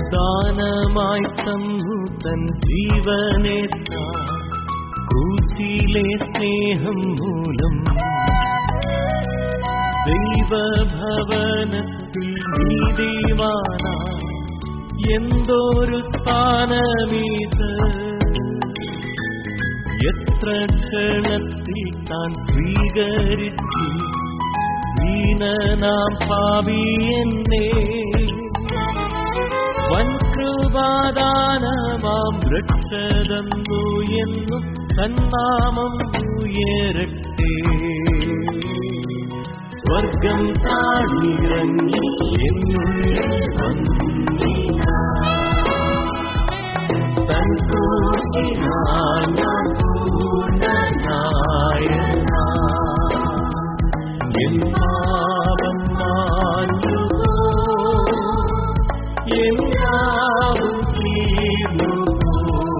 ദാനമായി തന്നു തൻ ജീവനെ താൻ ക്രൂശിലെ സ്നേഹം മൂലം ദൈവഭവനത്തിൽ നീതിമാന എന്തോരു സ്ഥാനമീത് എത്ര ക്ഷണത്തിൽ താൻ സ്വീകരിച്ചു ദീനനാം പാപി എന്നെ വൻകൃപാദാനമാം രക്ഷതന്നു എന്നും തന്നാമം ഉയരട്ടെ സ്വർഗം താഴിറങ്ങി എന്നുള്ളിൽ വന്നിനാ. തൻ ക്രൂശിനാൽ ഞാൻ പൂർണ്ണനായെന്നാ. എൻ പാപം മാഞ്ഞുപോ എല്ലാവും തീർന്നുപോ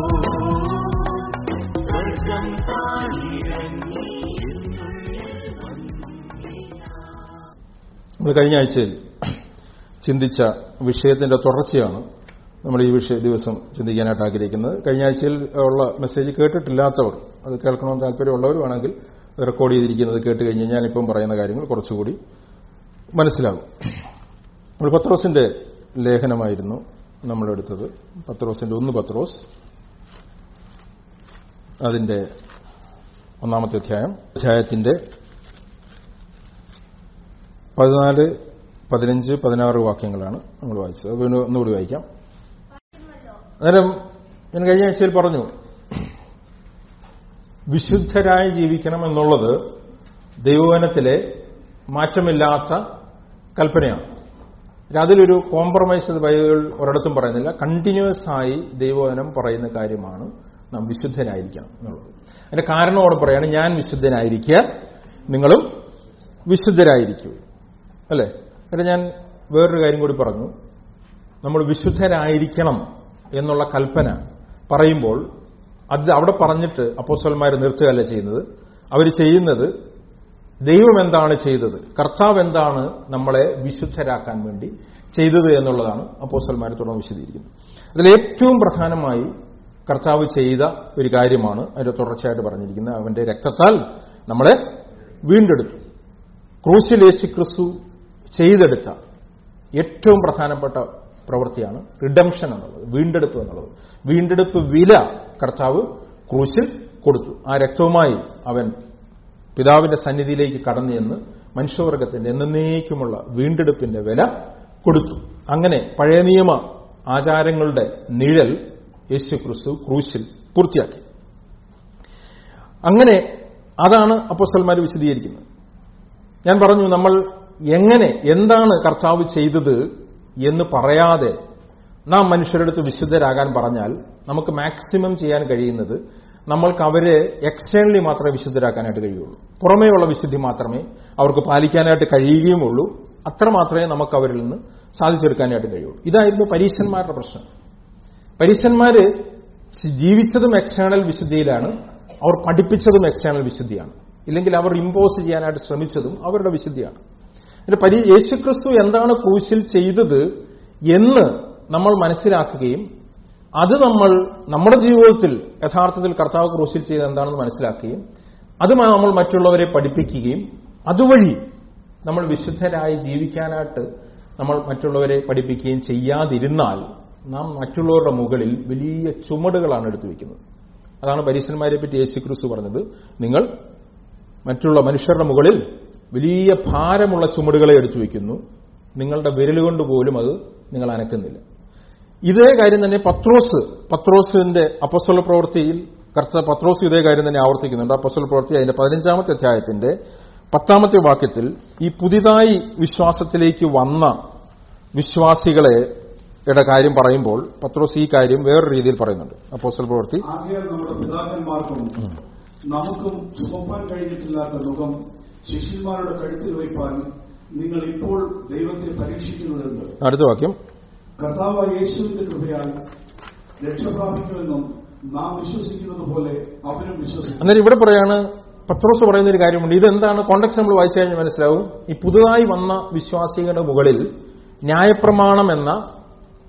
സ്വർഗം താഴിറങ്ങി എന്നുള്ളിൽ വന്നിനാ. നമ്മൾ കഴിഞ്ഞ ആഴ്ചയിൽ ചിന്തിച്ച വിഷയത്തിന്റെ തുടർച്ചയാണ് നമ്മൾ ഈ വിഷയ ദിവസം ചിന്തിക്കാനായിട്ട് ആഗ്രഹിക്കുന്നത് കഴിഞ്ഞ ആഴ്ചയിൽ ഉള്ള മെസ്സേജ് കേട്ടിട്ടില്ലാത്തവർ അത് കേൾക്കണമെന്ന് താല്പര്യമുള്ളവരുമാണെങ്കിൽ അത് റെക്കോർഡ് ചെയ്തിരിക്കുന്നത് കേട്ട് കഴിഞ്ഞ് ഞാനിപ്പം പറയുന്ന കാര്യങ്ങൾ കുറച്ചുകൂടി മനസ്സിലാകും നമ്മൾ പത്രോസിന്റെ ലേഖനമായിരുന്നു നമ്മളെടുത്തത് പത്രോസിന്റെ ഒന്ന് പത്രോസ് അതിന്റെ ഒന്നാമത്തെ അധ്യായം അധ്യായത്തിന്റെ പതിനാല് പതിനഞ്ച് പതിനാറ് വാക്യങ്ങളാണ് നമ്മൾ വായിച്ചത് അത് വീണ്ടും ഒന്നുകൂടി വായിക്കാം അന്നേരം ഞാൻ കഴിഞ്ഞ ആഴ്ചയിൽ പറഞ്ഞു വിശുദ്ധരായി ജീവിക്കണം എന്നുള്ളത് ദൈവവനത്തിലെ മാറ്റമില്ലാത്ത കൽപ്പനയാണ് പക്ഷെ അതിലൊരു കോംപ്രമൈസ് ബൈബിൾ ഒരിടത്തും പറയുന്നില്ല കണ്ടിന്യൂസ് ആയി ദൈവവനം പറയുന്ന കാര്യമാണ് നാം വിശുദ്ധരായിരിക്കണം എന്നുള്ളത് അതിന്റെ കാരണം അവിടെ പറയാണ് ഞാൻ വിശുദ്ധനായിരിക്കുക നിങ്ങളും വിശുദ്ധരായിരിക്കും അല്ലേ എന്നിട്ട് ഞാൻ വേറൊരു കാര്യം കൂടി പറഞ്ഞു നമ്മൾ വിശുദ്ധരായിരിക്കണം എന്നുള്ള കൽപ്പന പറയുമ്പോൾ അത് അവിടെ പറഞ്ഞിട്ട് അപ്പോസ്റ്റൽമാർ നിർത്തുകയല്ല ചെയ്യുന്നത് അവർ ചെയ്യുന്നത് ദൈവം എന്താണ് ചെയ്തത് കർത്താവ് എന്താണ് നമ്മളെ വിശുദ്ധരാക്കാൻ വേണ്ടി ചെയ്തത് എന്നുള്ളതാണ് അപ്പോസ്റ്റൽമാർ തുടർന്ന് വിശദീകരിക്കുന്നത് അതിൽ ഏറ്റവും പ്രധാനമായി കർത്താവ് ചെയ്ത ഒരു കാര്യമാണ് അതിന്റെ തുടർച്ചയായിട്ട് പറഞ്ഞിരിക്കുന്നത് അവന്റെ രക്തത്താൽ നമ്മളെ വീണ്ടെടുത്തു ക്രൂശിൽ യേശു ക്രിസ്തു ചെയ്തെടുത്ത ഏറ്റവും പ്രധാനപ്പെട്ട പ്രവൃത്തിയാണ് റിഡംഷൻ എന്നുള്ളത് വീണ്ടെടുപ്പ് എന്നുള്ളത് വീണ്ടെടുപ്പ് വില കർത്താവ് ക്രൂശിൽ കൊടുത്തു ആ രക്തവുമായി അവൻ പിതാവിന്റെ സന്നിധിയിലേക്ക് കടന്നു ചെന്ന് മനുഷ്യവർഗത്തിന്റെ എന്നേക്കുമുള്ള വീണ്ടെടുപ്പിന്റെ വില കൊടുത്തു അങ്ങനെ പഴയ നിയമ ആചാരങ്ങളുടെ നിഴൽ യേശു ക്രിസ്തു ക്രൂശിൽ പൂർത്തിയാക്കി അങ്ങനെ അതാണ് അപ്പോസ്റ്റൽമാർ വിശദീകരിക്കുന്നത് ഞാൻ പറഞ്ഞു നമ്മൾ എങ്ങനെ എന്താണ് കർത്താവ് ചെയ്തത് എന്ന് പറയാതെ നാം മനുഷ്യരെടുത്ത് വിശുദ്ധരാകാൻ പറഞ്ഞാൽ നമുക്ക് മാക്സിമം ചെയ്യാൻ കഴിയുന്നത് നമ്മൾക്ക് അവരെ എക്സ്റ്റേണലി മാത്രമേ വിശുദ്ധരാക്കാനായിട്ട് കഴിയുള്ളൂ പുറമേയുള്ള വിശുദ്ധി മാത്രമേ അവർക്ക് പാലിക്കാനായിട്ട് കഴിയുകയുമുള്ളൂ അത്ര മാത്രമേ നമുക്ക് അവരിൽ നിന്ന് സാധിച്ചെടുക്കാനായിട്ട് കഴിയുള്ളൂ ഇതായിരുന്നു പരീക്ഷന്മാരുടെ പ്രശ്നം പരീക്ഷന്മാര് ജീവിച്ചതും എക്സ്റ്റേണൽ വിശുദ്ധിയിലാണ് അവർ പഠിപ്പിച്ചതും എക്സ്റ്റേണൽ വിശുദ്ധിയാണ് ഇല്ലെങ്കിൽ അവർ ഇമ്പോസ് ചെയ്യാനായിട്ട് ശ്രമിച്ചതും അവരുടെ വിശുദ്ധിയാണ് എന്നിട്ട് പരി യേശുക്രിസ്തു എന്താണ് ക്രൂശിൽ ചെയ്തത് എന്ന് നമ്മൾ മനസ്സിലാക്കുകയും അത് നമ്മൾ നമ്മുടെ ജീവിതത്തിൽ യഥാർത്ഥത്തിൽ കർത്താവ് ക്രൂശിൽ ചെയ്ത് എന്താണെന്ന് മനസ്സിലാക്കുകയും അത് നമ്മൾ മറ്റുള്ളവരെ പഠിപ്പിക്കുകയും അതുവഴി നമ്മൾ വിശുദ്ധരായി ജീവിക്കാനായിട്ട് നമ്മൾ മറ്റുള്ളവരെ പഠിപ്പിക്കുകയും ചെയ്യാതിരുന്നാൽ നാം മറ്റുള്ളവരുടെ മുകളിൽ വലിയ ചുമടുകളാണ് എടുത്തു വയ്ക്കുന്നത് അതാണ് പരീശന്മാരെ പറ്റി യേശു ക്രിസ്തു പറഞ്ഞത് നിങ്ങൾ മറ്റുള്ള മനുഷ്യരുടെ മുകളിൽ വലിയ ഭാരമുള്ള ചുമടുകളെ എടുത്തു വയ്ക്കുന്നു നിങ്ങളുടെ വിരലുകൊണ്ട് പോലും അത് നിങ്ങൾ അനക്കുന്നില്ല ഇതേ കാര്യം തന്നെ പത്രോസ് പത്രോസിന്റെ അപ്പസ്വല പ്രവൃത്തിയിൽ കർത്ത പത്രോസ് ഇതേ കാര്യം തന്നെ ആവർത്തിക്കുന്നുണ്ട് അപ്പസ്വല പ്രവൃത്തി അതിന്റെ പതിനഞ്ചാമത്തെ അധ്യായത്തിന്റെ പത്താമത്തെ വാക്യത്തിൽ ഈ പുതിയതായി വിശ്വാസത്തിലേക്ക് വന്ന വിശ്വാസികളെ യുടെ കാര്യം പറയുമ്പോൾ പത്രോസ് ഈ കാര്യം വേറൊരു രീതിയിൽ പറയുന്നുണ്ട് അപ്പോസ്റ്റൽ പ്രവൃത്തി ആകയാൽ നമ്മുടെ പിതാക്കന്മാർക്കും നമുക്കും ചുമപ്പാൻ കഴിഞ്ഞിട്ടില്ലാത്ത മുഖം ശിഷ്യന്മാരുടെ കഴുത്തിൽ വയ്പാൻ നിങ്ങൾ ഇപ്പോൾ ദൈവത്തെ പരീക്ഷിക്കുന്നതെന്ന് അടുത്ത വാക്യം കർത്താവായ യേശുവിന്റെ കൃപയാൽ രക്ഷപ്രാപിക്കുമെന്നും നാം വിശ്വസിക്കുന്നത് പോലെ അവരും വിശ്വസിക്കും അന്നേരം ഇവിടെ പറയാണ് പത്രോസ് പറയുന്ന ഒരു കാര്യമുണ്ട് ഇതെന്താണ് കോണ്ടക്സ് നമ്മൾ വായിച്ചു കഴിഞ്ഞാൽ മനസ്സിലാവും ഈ പുതുതായി വന്ന വിശ്വാസികളുടെ മുകളിൽ ന്യായപ്രമാണം എന്ന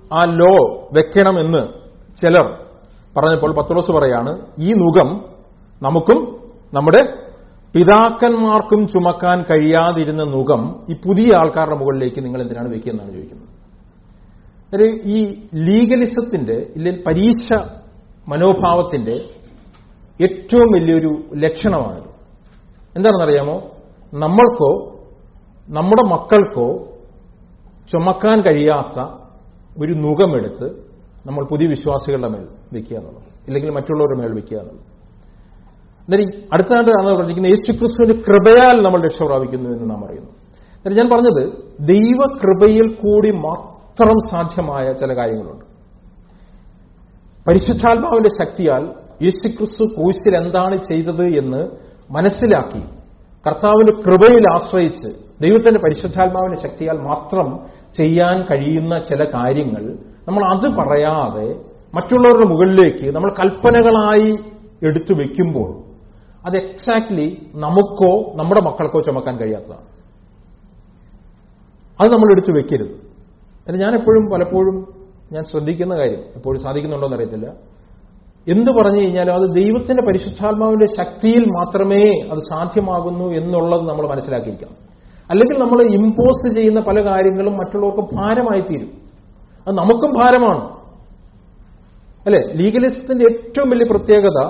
ആ ലോ വെക്കണമെന്ന് ചിലർ പറഞ്ഞപ്പോൾ പത്രോസ് പറയാണ് ഈ നുകം നമുക്കും നമ്മുടെ പിതാക്കന്മാർക്കും ചുമക്കാൻ കഴിയാതിരുന്ന നുകം ഈ പുതിയ ആൾക്കാരുടെ മുകളിലേക്ക് നിങ്ങൾ എന്തിനാണ് വെക്കുന്നതാണ് ചോദിക്കുന്നത് ഒരു ഈ ലീഗലിസത്തിന്റെ ഇല്ലെങ്കിൽ പരീക്ഷ മനോഭാവത്തിന്റെ ഏറ്റവും വലിയൊരു ലക്ഷണമാണിത് എന്താണെന്നറിയാമോ നമ്മൾക്കോ നമ്മുടെ മക്കൾക്കോ ചുമക്കാൻ കഴിയാത്ത ഒരു നുഖമെടുത്ത് നമ്മൾ പുതിയ വിശ്വാസികളുടെ മേൽ വെക്കുക എന്നുള്ളത് ഇല്ലെങ്കിൽ മറ്റുള്ളവരുടെ മേൽ വെക്കുക എന്നുള്ളത് എന്നാലും അടുത്താണ്ട് ആണ് പറഞ്ഞിരിക്കുന്നത് യേശുക്രിസ്തുവിന്റെ കൃപയാൽ നമ്മൾ രക്ഷ പ്രാപിക്കുന്നു എന്ന് നാം അറിയുന്നു എന്നിട്ട് ഞാൻ പറഞ്ഞത് ദൈവകൃപയിൽ കൂടി മാത്രം സാധ്യമായ ചില കാര്യങ്ങളുണ്ട് പരിശുദ്ധാത്മാവിന്റെ ശക്തിയാൽ യേശുക്രിസ്തു ക്രൂശിൽ എന്താണ് ചെയ്തത് എന്ന് മനസ്സിലാക്കി കർത്താവിന്റെ കൃപയിൽ ആശ്രയിച്ച് ദൈവത്തിന്റെ പരിശുദ്ധാത്മാവിന്റെ ശക്തിയാൽ മാത്രം ചെയ്യാൻ കഴിയുന്ന ചില കാര്യങ്ങൾ നമ്മൾ അത് പറയാതെ മറ്റുള്ളവരുടെ മുകളിലേക്ക് നമ്മൾ കൽപ്പനകളായി എടുത്തു വെക്കുമ്പോൾ അത് എക്സാക്ട്ലി നമുക്കോ നമ്മുടെ മക്കൾക്കോ ചുമക്കാൻ കഴിയാത്തതാണ് അത് നമ്മൾ എടുത്തു വെക്കരുത് എന്നിട്ട് ഞാൻ എപ്പോഴും പലപ്പോഴും ഞാൻ ശ്രദ്ധിക്കുന്ന കാര്യം എപ്പോഴും സാധിക്കുന്നുണ്ടോ എന്നറിയത്തില്ല എന്തു പറഞ്ഞു കഴിഞ്ഞാലും അത് ദൈവത്തിന്റെ പരിശുദ്ധാത്മാവിന്റെ ശക്തിയിൽ മാത്രമേ അത് സാധ്യമാകുന്നു എന്നുള്ളത് നമ്മൾ മനസ്സിലാക്കിയിരിക്കണം അല്ലെങ്കിൽ നമ്മൾ ഇമ്പോസ് ചെയ്യുന്ന പല കാര്യങ്ങളും മറ്റുള്ളവർക്ക് ഭാരമായി തീരും അത് നമുക്കും ഭാരമാണ് അല്ലെ ലീഗലിസത്തിന്റെ ഏറ്റവും വലിയ പ്രത്യേകത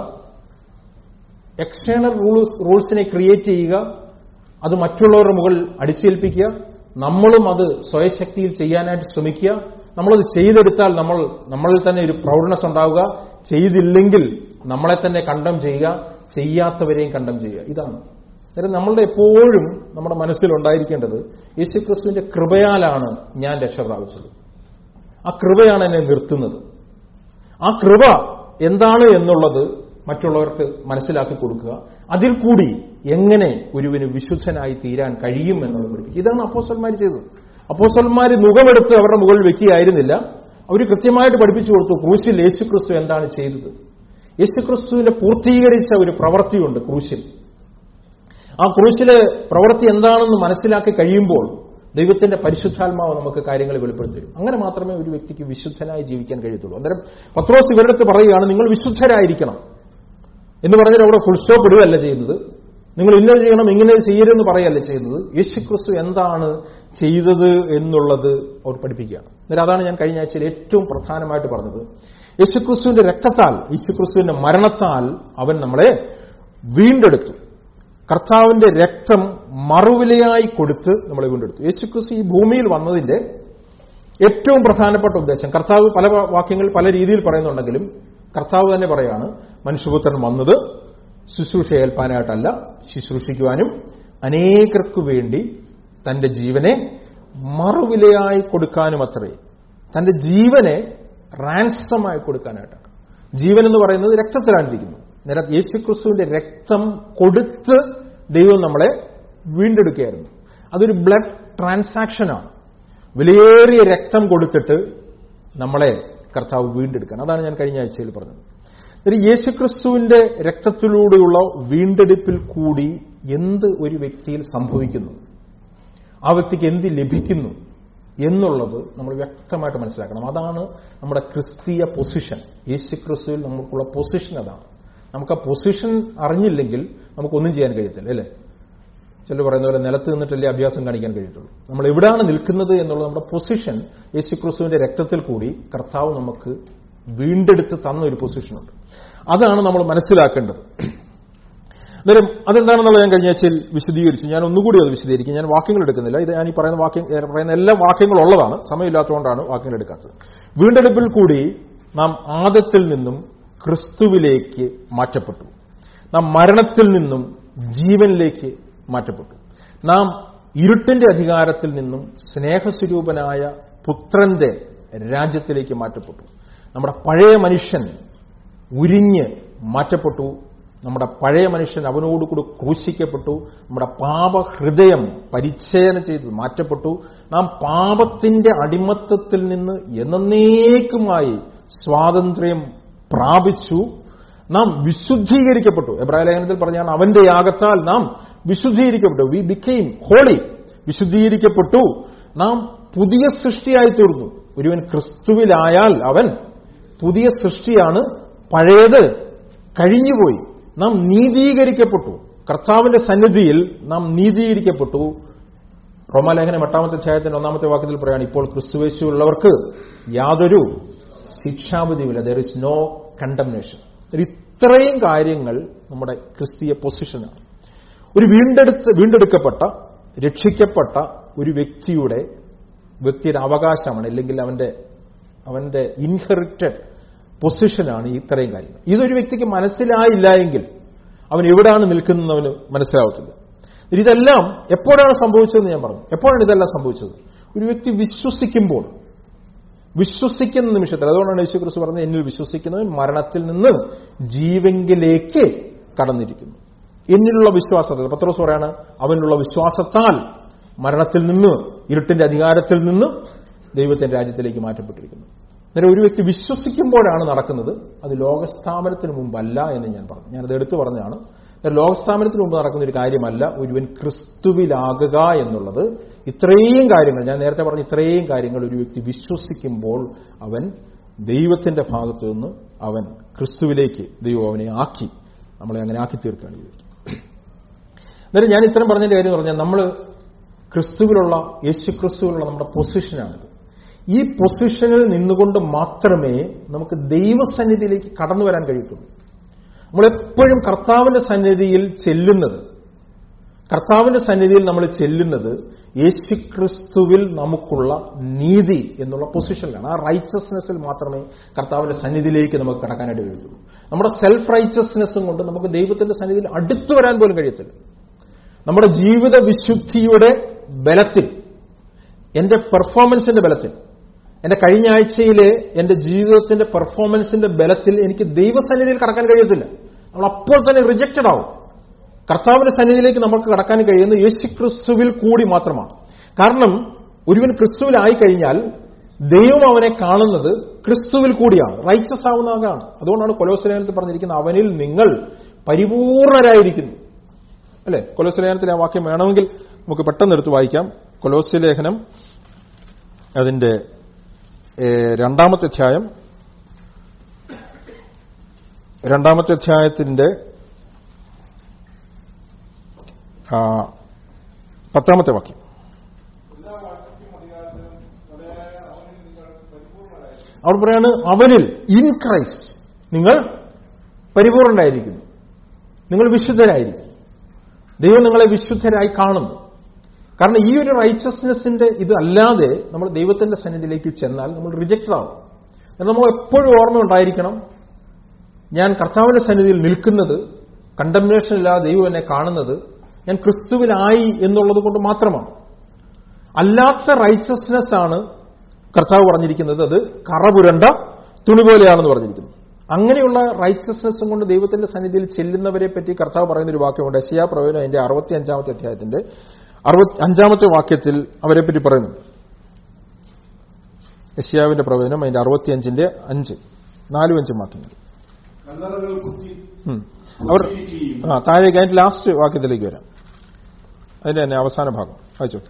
എക്സ്റ്റേണൽ റൂൾസ് റൂൾസിനെ ക്രിയേറ്റ് ചെയ്യുക അത് മറ്റുള്ളവരുടെ മുകളിൽ അടിച്ചേൽപ്പിക്കുക നമ്മളും അത് സ്വയശക്തിയിൽ ചെയ്യാനായിട്ട് ശ്രമിക്കുക നമ്മളത് ചെയ്തെടുത്താൽ നമ്മൾ നമ്മളിൽ തന്നെ ഒരു പ്രൗഢനസ് ഉണ്ടാവുക ചെയ്തില്ലെങ്കിൽ നമ്മളെ തന്നെ കണ്ടം ചെയ്യുക ചെയ്യാത്തവരെയും കണ്ടം ചെയ്യുക ഇതാണ് അന്നേരം നമ്മളുടെ എപ്പോഴും നമ്മുടെ മനസ്സിലുണ്ടായിരിക്കേണ്ടത് യേശുക്രിസ്തുവിന്റെ കൃപയാലാണ് ഞാൻ രക്ഷ പ്രാപിച്ചത് ആ കൃപയാണ് എന്നെ നിർത്തുന്നത് ആ കൃപ എന്താണ് എന്നുള്ളത് മറ്റുള്ളവർക്ക് മനസ്സിലാക്കി കൊടുക്കുക അതിൽ കൂടി എങ്ങനെ ഒരുവിന് വിശുദ്ധനായി തീരാൻ കഴിയും എന്നുള്ളത് പഠിപ്പിക്കും ഇതാണ് അപ്പോസ്റ്റന്മാർ ചെയ്തത് അപ്പോസ്റ്റന്മാർ മുഖമെടുത്ത് അവരുടെ മുകളിൽ വെക്കുകയായിരുന്നില്ല അവർ കൃത്യമായിട്ട് പഠിപ്പിച്ചു കൊടുത്തു ക്രൂശിൽ യേശുക്രിസ്തു എന്താണ് ചെയ്തത് യേശുക്രിസ്തുവിനെ പൂർത്തീകരിച്ച ഒരു പ്രവൃത്തിയുണ്ട് ക്രൂശിൽ ആ ക്രൂശിലെ പ്രവൃത്തി എന്താണെന്ന് മനസ്സിലാക്കി കഴിയുമ്പോൾ ദൈവത്തിന്റെ പരിശുദ്ധാത്മാവ് നമുക്ക് കാര്യങ്ങൾ വെളിപ്പെടുത്തി തരും അങ്ങനെ മാത്രമേ ഒരു വ്യക്തിക്ക് വിശുദ്ധനായി ജീവിക്കാൻ കഴിയത്തുള്ളൂ അന്നേരം പത്രോസ് ഇവരുടെ അടുത്ത് പറയുകയാണ് നിങ്ങൾ വിശുദ്ധരായിരിക്കണം എന്ന് പറഞ്ഞാൽ അവിടെ ഫുൾ സ്റ്റോപ്പ് ഇടുകയല്ല ചെയ്യുന്നത് നിങ്ങൾ ഇന്നത് ചെയ്യണം ഇങ്ങനെ ചെയ്യരുതെന്ന് പറയല്ല ചെയ്യുന്നത് യേശുക്രിസ്തു എന്താണ് ചെയ്തത് എന്നുള്ളത് അവർ പഠിപ്പിക്കുകയാണ് അന്നേരം അതാണ് ഞാൻ കഴിഞ്ഞ ആഴ്ചയിൽ ഏറ്റവും പ്രധാനമായിട്ട് പറഞ്ഞത് യേശുക്രിസ്തുവിന്റെ രക്തത്താൽ യേശുക്രിസ്തുവിന്റെ മരണത്താൽ അവൻ നമ്മളെ വീണ്ടെടുത്തു കർത്താവിന്റെ രക്തം മറുവിലയായി കൊടുത്ത് നമ്മളെ വീണ്ടെടുത്തു യേശുക്രിസ്തു ഈ ഭൂമിയിൽ വന്നതിന്റെ ഏറ്റവും പ്രധാനപ്പെട്ട ഉദ്ദേശം കർത്താവ് പല വാക്യങ്ങൾ പല രീതിയിൽ പറയുന്നുണ്ടെങ്കിലും കർത്താവ് തന്നെ പറയാണ് മനുഷ്യപുത്രൻ വന്നത് ശുശ്രൂഷ ഏൽപ്പാനായിട്ടല്ല ശുശ്രൂഷിക്കുവാനും അനേകർക്കു വേണ്ടി തന്റെ ജീവനെ മറുവിലയായി കൊടുക്കാനും അത്രേ തന്റെ ജീവനെ റാൻസമായി കൊടുക്കാനായിട്ടാണ് ജീവൻ എന്ന് പറയുന്നത് രക്തത്തിലാണ്ടിരിക്കുന്നു നേരെ യേശുക്രിസ്തുവിന്റെ രക്തം കൊടുത്ത് ദൈവം നമ്മളെ വീണ്ടെടുക്കുകയായിരുന്നു അതൊരു ബ്ലഡ് ട്രാൻസാക്ഷനാണ് വിലയേറിയ രക്തം കൊടുത്തിട്ട് നമ്മളെ കർത്താവ് വീണ്ടെടുക്കണം അതാണ് ഞാൻ കഴിഞ്ഞ ആഴ്ചയിൽ പറഞ്ഞത് ഒരു യേശുക്രിസ്തുവിന്റെ രക്തത്തിലൂടെയുള്ള വീണ്ടെടുപ്പിൽ കൂടി എന്ത് ഒരു വ്യക്തിയിൽ സംഭവിക്കുന്നു ആ വ്യക്തിക്ക് എന്ത് ലഭിക്കുന്നു എന്നുള്ളത് നമ്മൾ വ്യക്തമായിട്ട് മനസ്സിലാക്കണം അതാണ് നമ്മുടെ ക്രിസ്തീയ പൊസിഷൻ യേശുക്രിസ്തുവിൽ നമുക്കുള്ള പൊസിഷൻ അതാണ് നമുക്ക് ആ പൊസിഷൻ അറിഞ്ഞില്ലെങ്കിൽ നമുക്കൊന്നും ചെയ്യാൻ കഴിയത്തില്ല അല്ലേ ചിലർ പറയുന്ന പോലെ നിലത്ത് നിന്നിട്ടല്ലേ അഭ്യാസം കാണിക്കാൻ കഴിയത്തുള്ളൂ നമ്മൾ എവിടെയാണ് നിൽക്കുന്നത് എന്നുള്ള നമ്മുടെ പൊസിഷൻ യേശുക്രിസ്തുവിന്റെ രക്തത്തിൽ കൂടി കർത്താവ് നമുക്ക് വീണ്ടെടുത്ത് തന്ന ഒരു പൊസിഷനുണ്ട് അതാണ് നമ്മൾ മനസ്സിലാക്കേണ്ടത് അന്നേരം അതെന്താണെന്നുള്ള ഞാൻ കഴിഞ്ഞ ആഴ്ചയിൽ വിശദീകരിച്ചു ഞാൻ ഒന്നുകൂടി അത് വിശദീകരിക്കും ഞാൻ വാക്യങ്ങൾ എടുക്കുന്നില്ല ഇത് ഞാൻ ഈ പറയുന്ന വാക്യം പറയുന്ന എല്ലാ വാക്യങ്ങളും ഉള്ളതാണ് സമയമില്ലാത്തതുകൊണ്ടാണ് വാക്യങ്ങൾ എടുക്കാത്തത് വീണ്ടെടുപ്പിൽ കൂടി നാം ആദത്തിൽ നിന്നും ക്രിസ്തുവിലേക്ക് മാറ്റപ്പെട്ടു നാം മരണത്തിൽ നിന്നും ജീവനിലേക്ക് മാറ്റപ്പെട്ടു നാം ഇരുട്ടിന്റെ അധികാരത്തിൽ നിന്നും സ്നേഹസ്വരൂപനായ പുത്രന്റെ രാജ്യത്തിലേക്ക് മാറ്റപ്പെട്ടു നമ്മുടെ പഴയ മനുഷ്യൻ ഉരിഞ്ഞ് മാറ്റപ്പെട്ടു നമ്മുടെ പഴയ മനുഷ്യൻ അവനോടുകൂടി ക്രൂശിക്കപ്പെട്ടു നമ്മുടെ പാപഹൃദയം പരിച്ഛേദന ചെയ്ത് മാറ്റപ്പെട്ടു നാം പാപത്തിന്റെ അടിമത്തത്തിൽ നിന്ന് എന്നേക്കുമായി സ്വാതന്ത്ര്യം പ്രാപിച്ചു നാം വിശുദ്ധീകരിക്കപ്പെട്ടു എബ്രാഹിം ലേഖനത്തിൽ പറഞ്ഞാണ് അവന്റെ യാഗത്താൽ നാം വിശുദ്ധീകരിക്കപ്പെട്ടു വി ബിക്കെയിം ഹോളി വിശുദ്ധീകരിക്കപ്പെട്ടു നാം പുതിയ സൃഷ്ടിയായി തീർന്നു ഒരുവൻ ക്രിസ്തുവിലായാൽ അവൻ പുതിയ സൃഷ്ടിയാണ് പഴയത് കഴിഞ്ഞുപോയി നാം നീതീകരിക്കപ്പെട്ടു കർത്താവിന്റെ സന്നിധിയിൽ നാം നീതീകരിക്കപ്പെട്ടു റോമാലേഖനം എട്ടാമത്തെ അധ്യായത്തിന്റെ ഒന്നാമത്തെ വാക്യത്തിൽ പറയാണ് ഇപ്പോൾ ക്രിസ്തുവേശുള്ളവർക്ക് യാതൊരു ശിക്ഷാവിധിയുമില്ല ദർ ഇസ് നോ കണ്ടംനേഷൻ ഇത്രയും കാര്യങ്ങൾ നമ്മുടെ ക്രിസ്തീയ പൊസിഷനാണ് ഒരു വീണ്ടെടുത്ത് വീണ്ടെടുക്കപ്പെട്ട രക്ഷിക്കപ്പെട്ട ഒരു വ്യക്തിയുടെ വ്യക്തിയുടെ അവകാശമാണ് അല്ലെങ്കിൽ അവന്റെ അവന്റെ ഇൻഹെറിറ്റഡ് പൊസിഷനാണ് ഈ ഇത്രയും കാര്യങ്ങൾ ഇതൊരു വ്യക്തിക്ക് മനസ്സിലായില്ല എങ്കിൽ അവൻ എവിടെയാണ് നിൽക്കുന്നതെന്ന് അവന് മനസ്സിലാവത്തില്ല ഇതെല്ലാം എപ്പോഴാണ് സംഭവിച്ചതെന്ന് ഞാൻ പറഞ്ഞു എപ്പോഴാണ് ഇതെല്ലാം സംഭവിച്ചത് ഒരു വ്യക്തി വിശ്വസിക്കുമ്പോൾ വിശ്വസിക്കുന്ന നിമിഷത്തിൽ അതുകൊണ്ടാണ് യേശു ക്രിസ്തു പറഞ്ഞത് എന്നിൽ വിശ്വസിക്കുന്നവൻ മരണത്തിൽ നിന്ന് ജീവങ്കിലേക്ക് കടന്നിരിക്കുന്നു എന്നിലുള്ള വിശ്വാസത്തിൽ പത്രോസ് പറയാണ് അവനുള്ള വിശ്വാസത്താൽ മരണത്തിൽ നിന്ന് ഇരുട്ടിന്റെ അധികാരത്തിൽ നിന്ന് ദൈവത്തിന്റെ രാജ്യത്തിലേക്ക് മാറ്റപ്പെട്ടിരിക്കുന്നു അന്നേരം ഒരു വ്യക്തി വിശ്വസിക്കുമ്പോഴാണ് നടക്കുന്നത് അത് ലോകസ്ഥാപനത്തിന് മുമ്പല്ല എന്ന് ഞാൻ പറഞ്ഞു ഞാനത് എടുത്തു പറഞ്ഞതാണ് അന്നേരം ലോകസ്ഥാപനത്തിന് മുമ്പ് നടക്കുന്ന ഒരു കാര്യമല്ല ഒരുവൻ ക്രിസ്തുവിലാകുക എന്നുള്ളത് ഇത്രയും കാര്യങ്ങൾ ഞാൻ നേരത്തെ പറഞ്ഞ ഇത്രയും കാര്യങ്ങൾ ഒരു വ്യക്തി വിശ്വസിക്കുമ്പോൾ അവൻ ദൈവത്തിന്റെ ഭാഗത്തു നിന്ന് അവൻ ക്രിസ്തുവിലേക്ക് ദൈവം അവനെ ആക്കി നമ്മളെ അങ്ങനെ ആക്കി തീർക്കുകയാണ് ചെയ്തത് അന്നേരം ഞാൻ ഇത്തരം പറഞ്ഞതിന്റെ കാര്യം എന്ന് പറഞ്ഞാൽ നമ്മൾ ക്രിസ്തുവിലുള്ള യേശു ക്രിസ്തുവിലുള്ള നമ്മുടെ പൊസിഷനാണിത് ഈ പൊസിഷനിൽ നിന്നുകൊണ്ട് മാത്രമേ നമുക്ക് ദൈവസന്നിധിയിലേക്ക് കടന്നു വരാൻ കഴിയത്തുള്ളൂ നമ്മളെപ്പോഴും കർത്താവിന്റെ സന്നിധിയിൽ ചെല്ലുന്നത് കർത്താവിന്റെ സന്നിധിയിൽ നമ്മൾ ചെല്ലുന്നത് യേശുക്രിസ്തുവിൽ നമുക്കുള്ള നീതി എന്നുള്ള പൊസിഷനിലാണ് ആ റൈച്ചസ്നെസ്സിൽ മാത്രമേ കർത്താവിന്റെ സന്നിധിയിലേക്ക് നമുക്ക് കടക്കാനായിട്ട് കഴിയത്തുള്ളൂ നമ്മുടെ സെൽഫ് റൈച്ചസ്നെസ്സും കൊണ്ട് നമുക്ക് ദൈവത്തിന്റെ സന്നിധിയിൽ അടുത്തു വരാൻ പോലും കഴിയത്തില്ല നമ്മുടെ ജീവിത വിശുദ്ധിയുടെ ബലത്തിൽ എന്റെ പെർഫോമൻസിന്റെ ബലത്തിൽ എന്റെ കഴിഞ്ഞ ആഴ്ചയിലെ എന്റെ ജീവിതത്തിന്റെ പെർഫോമൻസിന്റെ ബലത്തിൽ എനിക്ക് ദൈവസന്നിധിയിൽ കടക്കാൻ കഴിയത്തില്ല നമ്മൾ അപ്പോൾ തന്നെ റിജക്റ്റഡ് ആവും കർത്താവിന്റെ സന്നിധിയിലേക്ക് നമുക്ക് കടക്കാൻ കഴിയുന്ന യേശു ക്രിസ്തുവിൽ കൂടി മാത്രമാണ് കാരണം ഒരുവൻ ക്രിസ്തുവിലായി കഴിഞ്ഞാൽ ദൈവം അവനെ കാണുന്നത് ക്രിസ്തുവിൽ കൂടിയാണ് റൈച്ചസ് ആവുന്നതാണ് അതുകൊണ്ടാണ് കൊലോസലേഖനത്തിൽ പറഞ്ഞിരിക്കുന്നത് അവനിൽ നിങ്ങൾ പരിപൂർണരായിരിക്കുന്നു അല്ലെ കൊലോസലേഖനത്തിൽ ആ വാക്യം വേണമെങ്കിൽ നമുക്ക് പെട്ടെന്ന് എടുത്ത് വായിക്കാം കൊലോസ്യ ലേഖനം അതിന്റെ ഏഹ്, രണ്ടാമത്തെ അധ്യായം രണ്ടാമത്തെ അധ്യായത്തിന്റെ ആ, പത്താമത്തെ വാക്യം അവിടെ പറയാണ് അവനിൽ ഇൻ ക്രൈസ്റ്റ് നിങ്ങൾ പരിപൂർണരായിരിക്കുന്നു നിങ്ങൾ വിശുദ്ധരായിരിക്കും ദൈവം നിങ്ങളെ വിശുദ്ധരായി കാണുന്നു കാരണം ഈ ഒരു റൈച്ചസ്നെസ്സിന്റെ ഇത് അല്ലാതെ നമ്മൾ ദൈവത്തിന്റെ സന്നിധിയിലേക്ക് ചെന്നാൽ നമ്മൾ റിജക്റ്റഡ് ആവും എന്നാൽ നമ്മൾ എപ്പോഴും ഓർമ്മ ഉണ്ടായിരിക്കണം ഞാൻ കർത്താവിന്റെ സന്നിധിയിൽ നിൽക്കുന്നത് കണ്ടംനേഷൻ ഇല്ലാതെ ദൈവം എന്നെ കാണുന്നത് ഞാൻ ക്രിസ്തുവിലായി എന്നുള്ളത് കൊണ്ട് മാത്രമാണ് അല്ലാത്ത റൈച്ചസ്നെസ് ആണ് കർത്താവ് പറഞ്ഞിരിക്കുന്നത് അത് കറപുരണ്ട തുണി പോലെയാണെന്ന് പറഞ്ഞിരിക്കുന്നു അങ്ങനെയുള്ള റൈച്ചസ്നെസ്സും കൊണ്ട് ദൈവത്തിന്റെ സന്നിധിയിൽ ചെല്ലുന്നവരെ പറ്റി കർത്താവ് പറയുന്ന ഒരു വാക്യമുണ്ട് എസിയാ പ്രവചനം അതിന്റെ അറുപത്തി അഞ്ചാമത്തെ അധ്യായത്തിന്റെ അറുപത്തി അഞ്ചാമത്തെ വാക്യത്തിൽ അവരെ പറ്റി പറയുന്നു യശ്യാവിന്റെ പ്രവചനം അതിന്റെ അറുപത്തിയഞ്ചിന്റെ അഞ്ച് നാലും അഞ്ചും വാക്യങ്ങൾ കല്ലറകൾ കുത്തി ഉം. അവർ കുത്തിയിരിക്കുകയും ആ താഴേക്ക് അതിന്റെ ലാസ്റ്റ് വാക്യത്തിലേക്ക് വരാം അതിന്റെ തന്നെ അവസാന ഭാഗം വായിച്ചു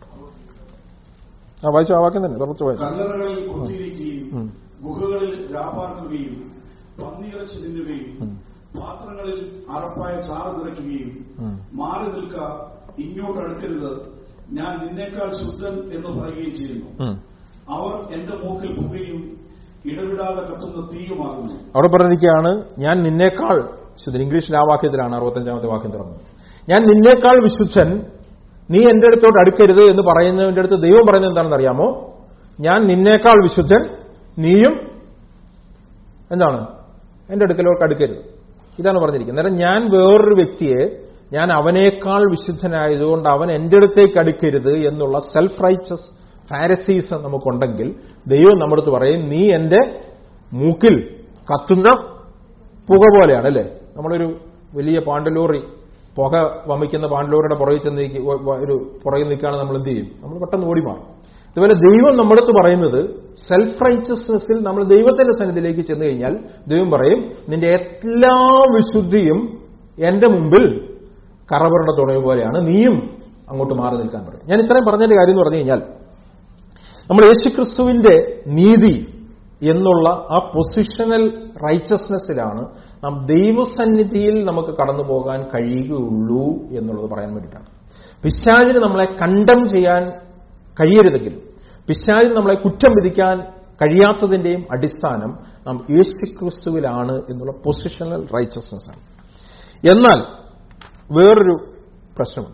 ആ വായിച്ചു ആ വാക്യം തന്നെ തുറച്ചു വായിച്ചു കല്ലറകളിൽ കുത്തിയിരിക്കുകയും ഉം. ഗുഹകളിൽ രാപാർക്കുകയും പന്നിയിറച്ചി തിന്നുകയും ഉം. പാത്രങ്ങളിൽ അറപ്പായ ചാറ് നിറയ്ക്കുകയും ഉം. മാറി നിൽക്ക ഇങ്ങോട്ട് അടുക്കരുത് ഞാൻ നിന്നേക്കാൾ ശുദ്ധൻ എന്ന് പറയുകയും ചെയ്യുന്നു ഉം. അവർ എന്റെ മൂക്കിൽ പുകയും ഇടവിടാതെ കത്തുന്ന തീയുമാകുന്നു അവിടെ പറഞ്ഞിരിക്കുകയാണ് ഞാൻ നിന്നേക്കാൾ ശുദ്ധൻ ഇംഗ്ലീഷിൽ ആ വാക്യത്തിലാണ് അറുപത്തഞ്ചാമത്തെ വാക്യം തുറന്നത് ഞാൻ നിന്നേക്കാൾ വിശുദ്ധൻ നീ എന്റെ അടുത്തോട്ട് അടുക്കരുത് എന്ന് പറയുന്നതിന്റെ അടുത്ത് ദൈവം പറയുന്നത് എന്താണെന്ന് അറിയാമോ ഞാൻ നിന്നേക്കാൾ വിശുദ്ധൻ നീയും എന്താണ് എന്റെ അടുക്കലോട്ട് അടുക്കരുത് ഇതാണ് പറഞ്ഞിരിക്കുന്നത് അന്നേരം ഞാൻ വേറൊരു വ്യക്തിയെ ഞാൻ അവനേക്കാൾ വിശുദ്ധനായതുകൊണ്ട് അവൻ എന്റെ അടുത്തേക്ക് അടുക്കരുത് എന്നുള്ള സെൽഫ് റൈച്ചസ് ഫാരസീസ് നമുക്കുണ്ടെങ്കിൽ ദൈവം നമ്മുടെ അടുത്ത് പറയും നീ എന്റെ മൂക്കിൽ കത്തുന്ന പുക പോലെയാണ് അല്ലേ നമ്മളൊരു വലിയ പാണ്ടലോറി പുക വമിക്കുന്ന പാണ്ടലോറിയുടെ പുറകിൽ ചെന്ന് നിൽക്കി- വ- വ- ഒരു പുറകിൽ നിൽക്കുകയാണ് നമ്മൾ എന്ത് ചെയ്യും നമ്മൾ പെട്ടെന്ന് ഓടി മാറും ഇതുപോലെ ദൈവം നമ്മളടുത്ത് പറയുന്നത് സെൽഫ് റൈച്ചസ്നെസ്സിൽ നമ്മൾ ദൈവത്തിന്റെ സന്നിധിയിലേക്ക് ചെന്ന് കഴിഞ്ഞാൽ ദൈവം പറയും നിന്റെ എല്ലാ വിശുദ്ധിയും എന്റെ മുമ്പിൽ കറപുരണ്ട തുണയ പോലെയാണ് നീയും അങ്ങോട്ട് മാറി നിൽക്കാൻ പറയും ഞാൻ ഇത്രയും പറഞ്ഞതിന്റെ കാര്യം എന്ന് പറഞ്ഞു കഴിഞ്ഞാൽ നമ്മൾ യേശുക്രിസ്തുവിന്റെ നീതി എന്നുള്ള ആ പൊസിഷണൽ റൈച്ചസ്നെസ്സിലാണ് നാം ദൈവസന്നിധിയിൽ നമുക്ക് കടന്നു പോകാൻ കഴിയുകയുള്ളൂ എന്നുള്ളത് പറയാൻ വേണ്ടിയിട്ടാണ് പിശാചിന് നമ്മളെ കണ്ടം ചെയ്യാൻ കഴിയരുതെങ്കിൽ പിശാചിന് നമ്മളെ കുറ്റം വിധിക്കാൻ കഴിയാത്തതിന്റെയും അടിസ്ഥാനം നാം യേശുക്രിസ്തുവിലാണ് എന്നുള്ള പൊസിഷണൽ റൈച്ചസ്നെസ് ആണ് എന്നാൽ വേറൊരു പ്രശ്നമുണ്ട്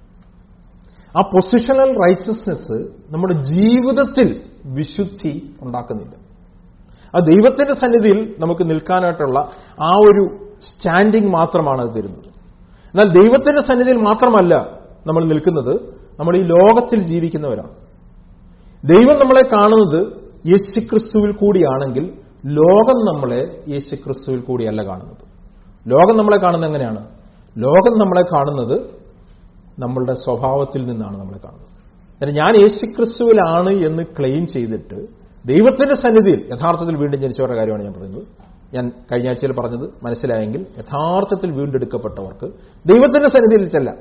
ആ പൊസിഷണൽ റൈച്ചസ്നെസ് നമ്മുടെ ജീവിതത്തിൽ വിശുദ്ധി ഉണ്ടാക്കുന്നില്ല ആ ദൈവത്തിന്റെ സന്നിധിയിൽ നമുക്ക് നിൽക്കാനായിട്ടുള്ള ആ ഒരു സ്റ്റാൻഡിംഗ് മാത്രമാണ് അത് തരുന്നത് എന്നാൽ ദൈവത്തിന്റെ സന്നിധിയിൽ മാത്രമല്ല നമ്മൾ നിൽക്കുന്നത് നമ്മൾ ഈ ലോകത്തിൽ ജീവിക്കുന്നവരാണ് ദൈവം നമ്മളെ കാണുന്നത് യേശുക്രിസ്തുവിൽ കൂടിയാണെങ്കിൽ ലോകം നമ്മളെ യേശുക്രിസ്തുവിൽ കൂടിയല്ല കാണുന്നത് ലോകം നമ്മളെ കാണുന്നത് എങ്ങനെയാണ് ലോകം നമ്മളെ കാണുന്നത് നമ്മളുടെ സ്വഭാവത്തിൽ നിന്നാണ് നമ്മളെ കാണുന്നത് അതായത് ഞാൻ യേശുക്രിസ്തുവിലാണ് എന്ന് ക്ലെയിം ചെയ്തിട്ട് ദൈവത്തിന്റെ സന്നിധിയിൽ യഥാർത്ഥത്തിൽ വീണ്ടും ജനിച്ചവരുടെ കാര്യമാണ് ഞാൻ പറയുന്നത് ഞാൻ കഴിഞ്ഞ ആഴ്ചയിൽ പറഞ്ഞത് മനസ്സിലായെങ്കിൽ യഥാർത്ഥത്തിൽ വീണ്ടെടുക്കപ്പെട്ടവർക്ക് ദൈവത്തിന്റെ സന്നിധിയിൽ ചെല്ലാം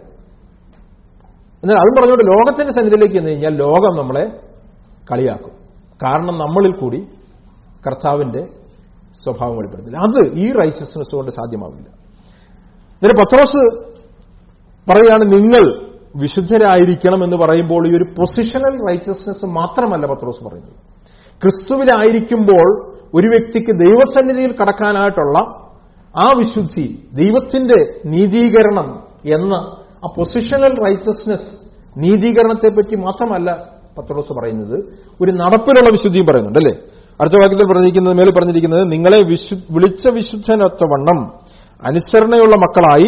എന്നാൽ അതും പറഞ്ഞുകൊണ്ട് ലോകത്തിന്റെ സന്നിധിയിലേക്ക് ചെന്ന് കഴിഞ്ഞാൽ ലോകം നമ്മളെ കളിയാക്കും കാരണം നമ്മളിൽ കൂടി കർത്താവിന്റെ സ്വഭാവം വെളിപ്പെടുത്തില്ല അത് ഈ റൈച്ചസ്നെസ് കൊണ്ട് സാധ്യമാവില്ല എന്നിട്ട് പത്രോസ് പറയാണ് നിങ്ങൾ വിശുദ്ധരായിരിക്കണം എന്ന് പറയുമ്പോൾ ഈ ഒരു പൊസിഷണൽ റൈച്ചസ്നെസ് മാത്രമല്ല പത്രോസ് പറയുന്നത് ക്രിസ്തുവിലായിരിക്കുമ്പോൾ ഒരു വ്യക്തിക്ക് ദൈവസന്നിധിയിൽ കടക്കാനായിട്ടുള്ള ആ വിശുദ്ധി ദൈവത്തിന്റെ നീതീകരണം എന്ന ആ പൊസിഷണൽ റൈച്ചസ്നെസ് നീതീകരണത്തെപ്പറ്റി മാത്രമല്ല പത്രോസ് പറയുന്നത് ഒരു നടപ്പിലുള്ള വിശുദ്ധിയും പറയുന്നുണ്ട് അല്ലേ അടുത്ത വാക്യത്തിൽ പറഞ്ഞിരിക്കുന്നത് മേലെ പറഞ്ഞിരിക്കുന്നത് നിങ്ങളെ വിശു വിളിച്ച വിശുദ്ധനൊത്തവണ്ണം അനുസരണയുള്ള മക്കളായി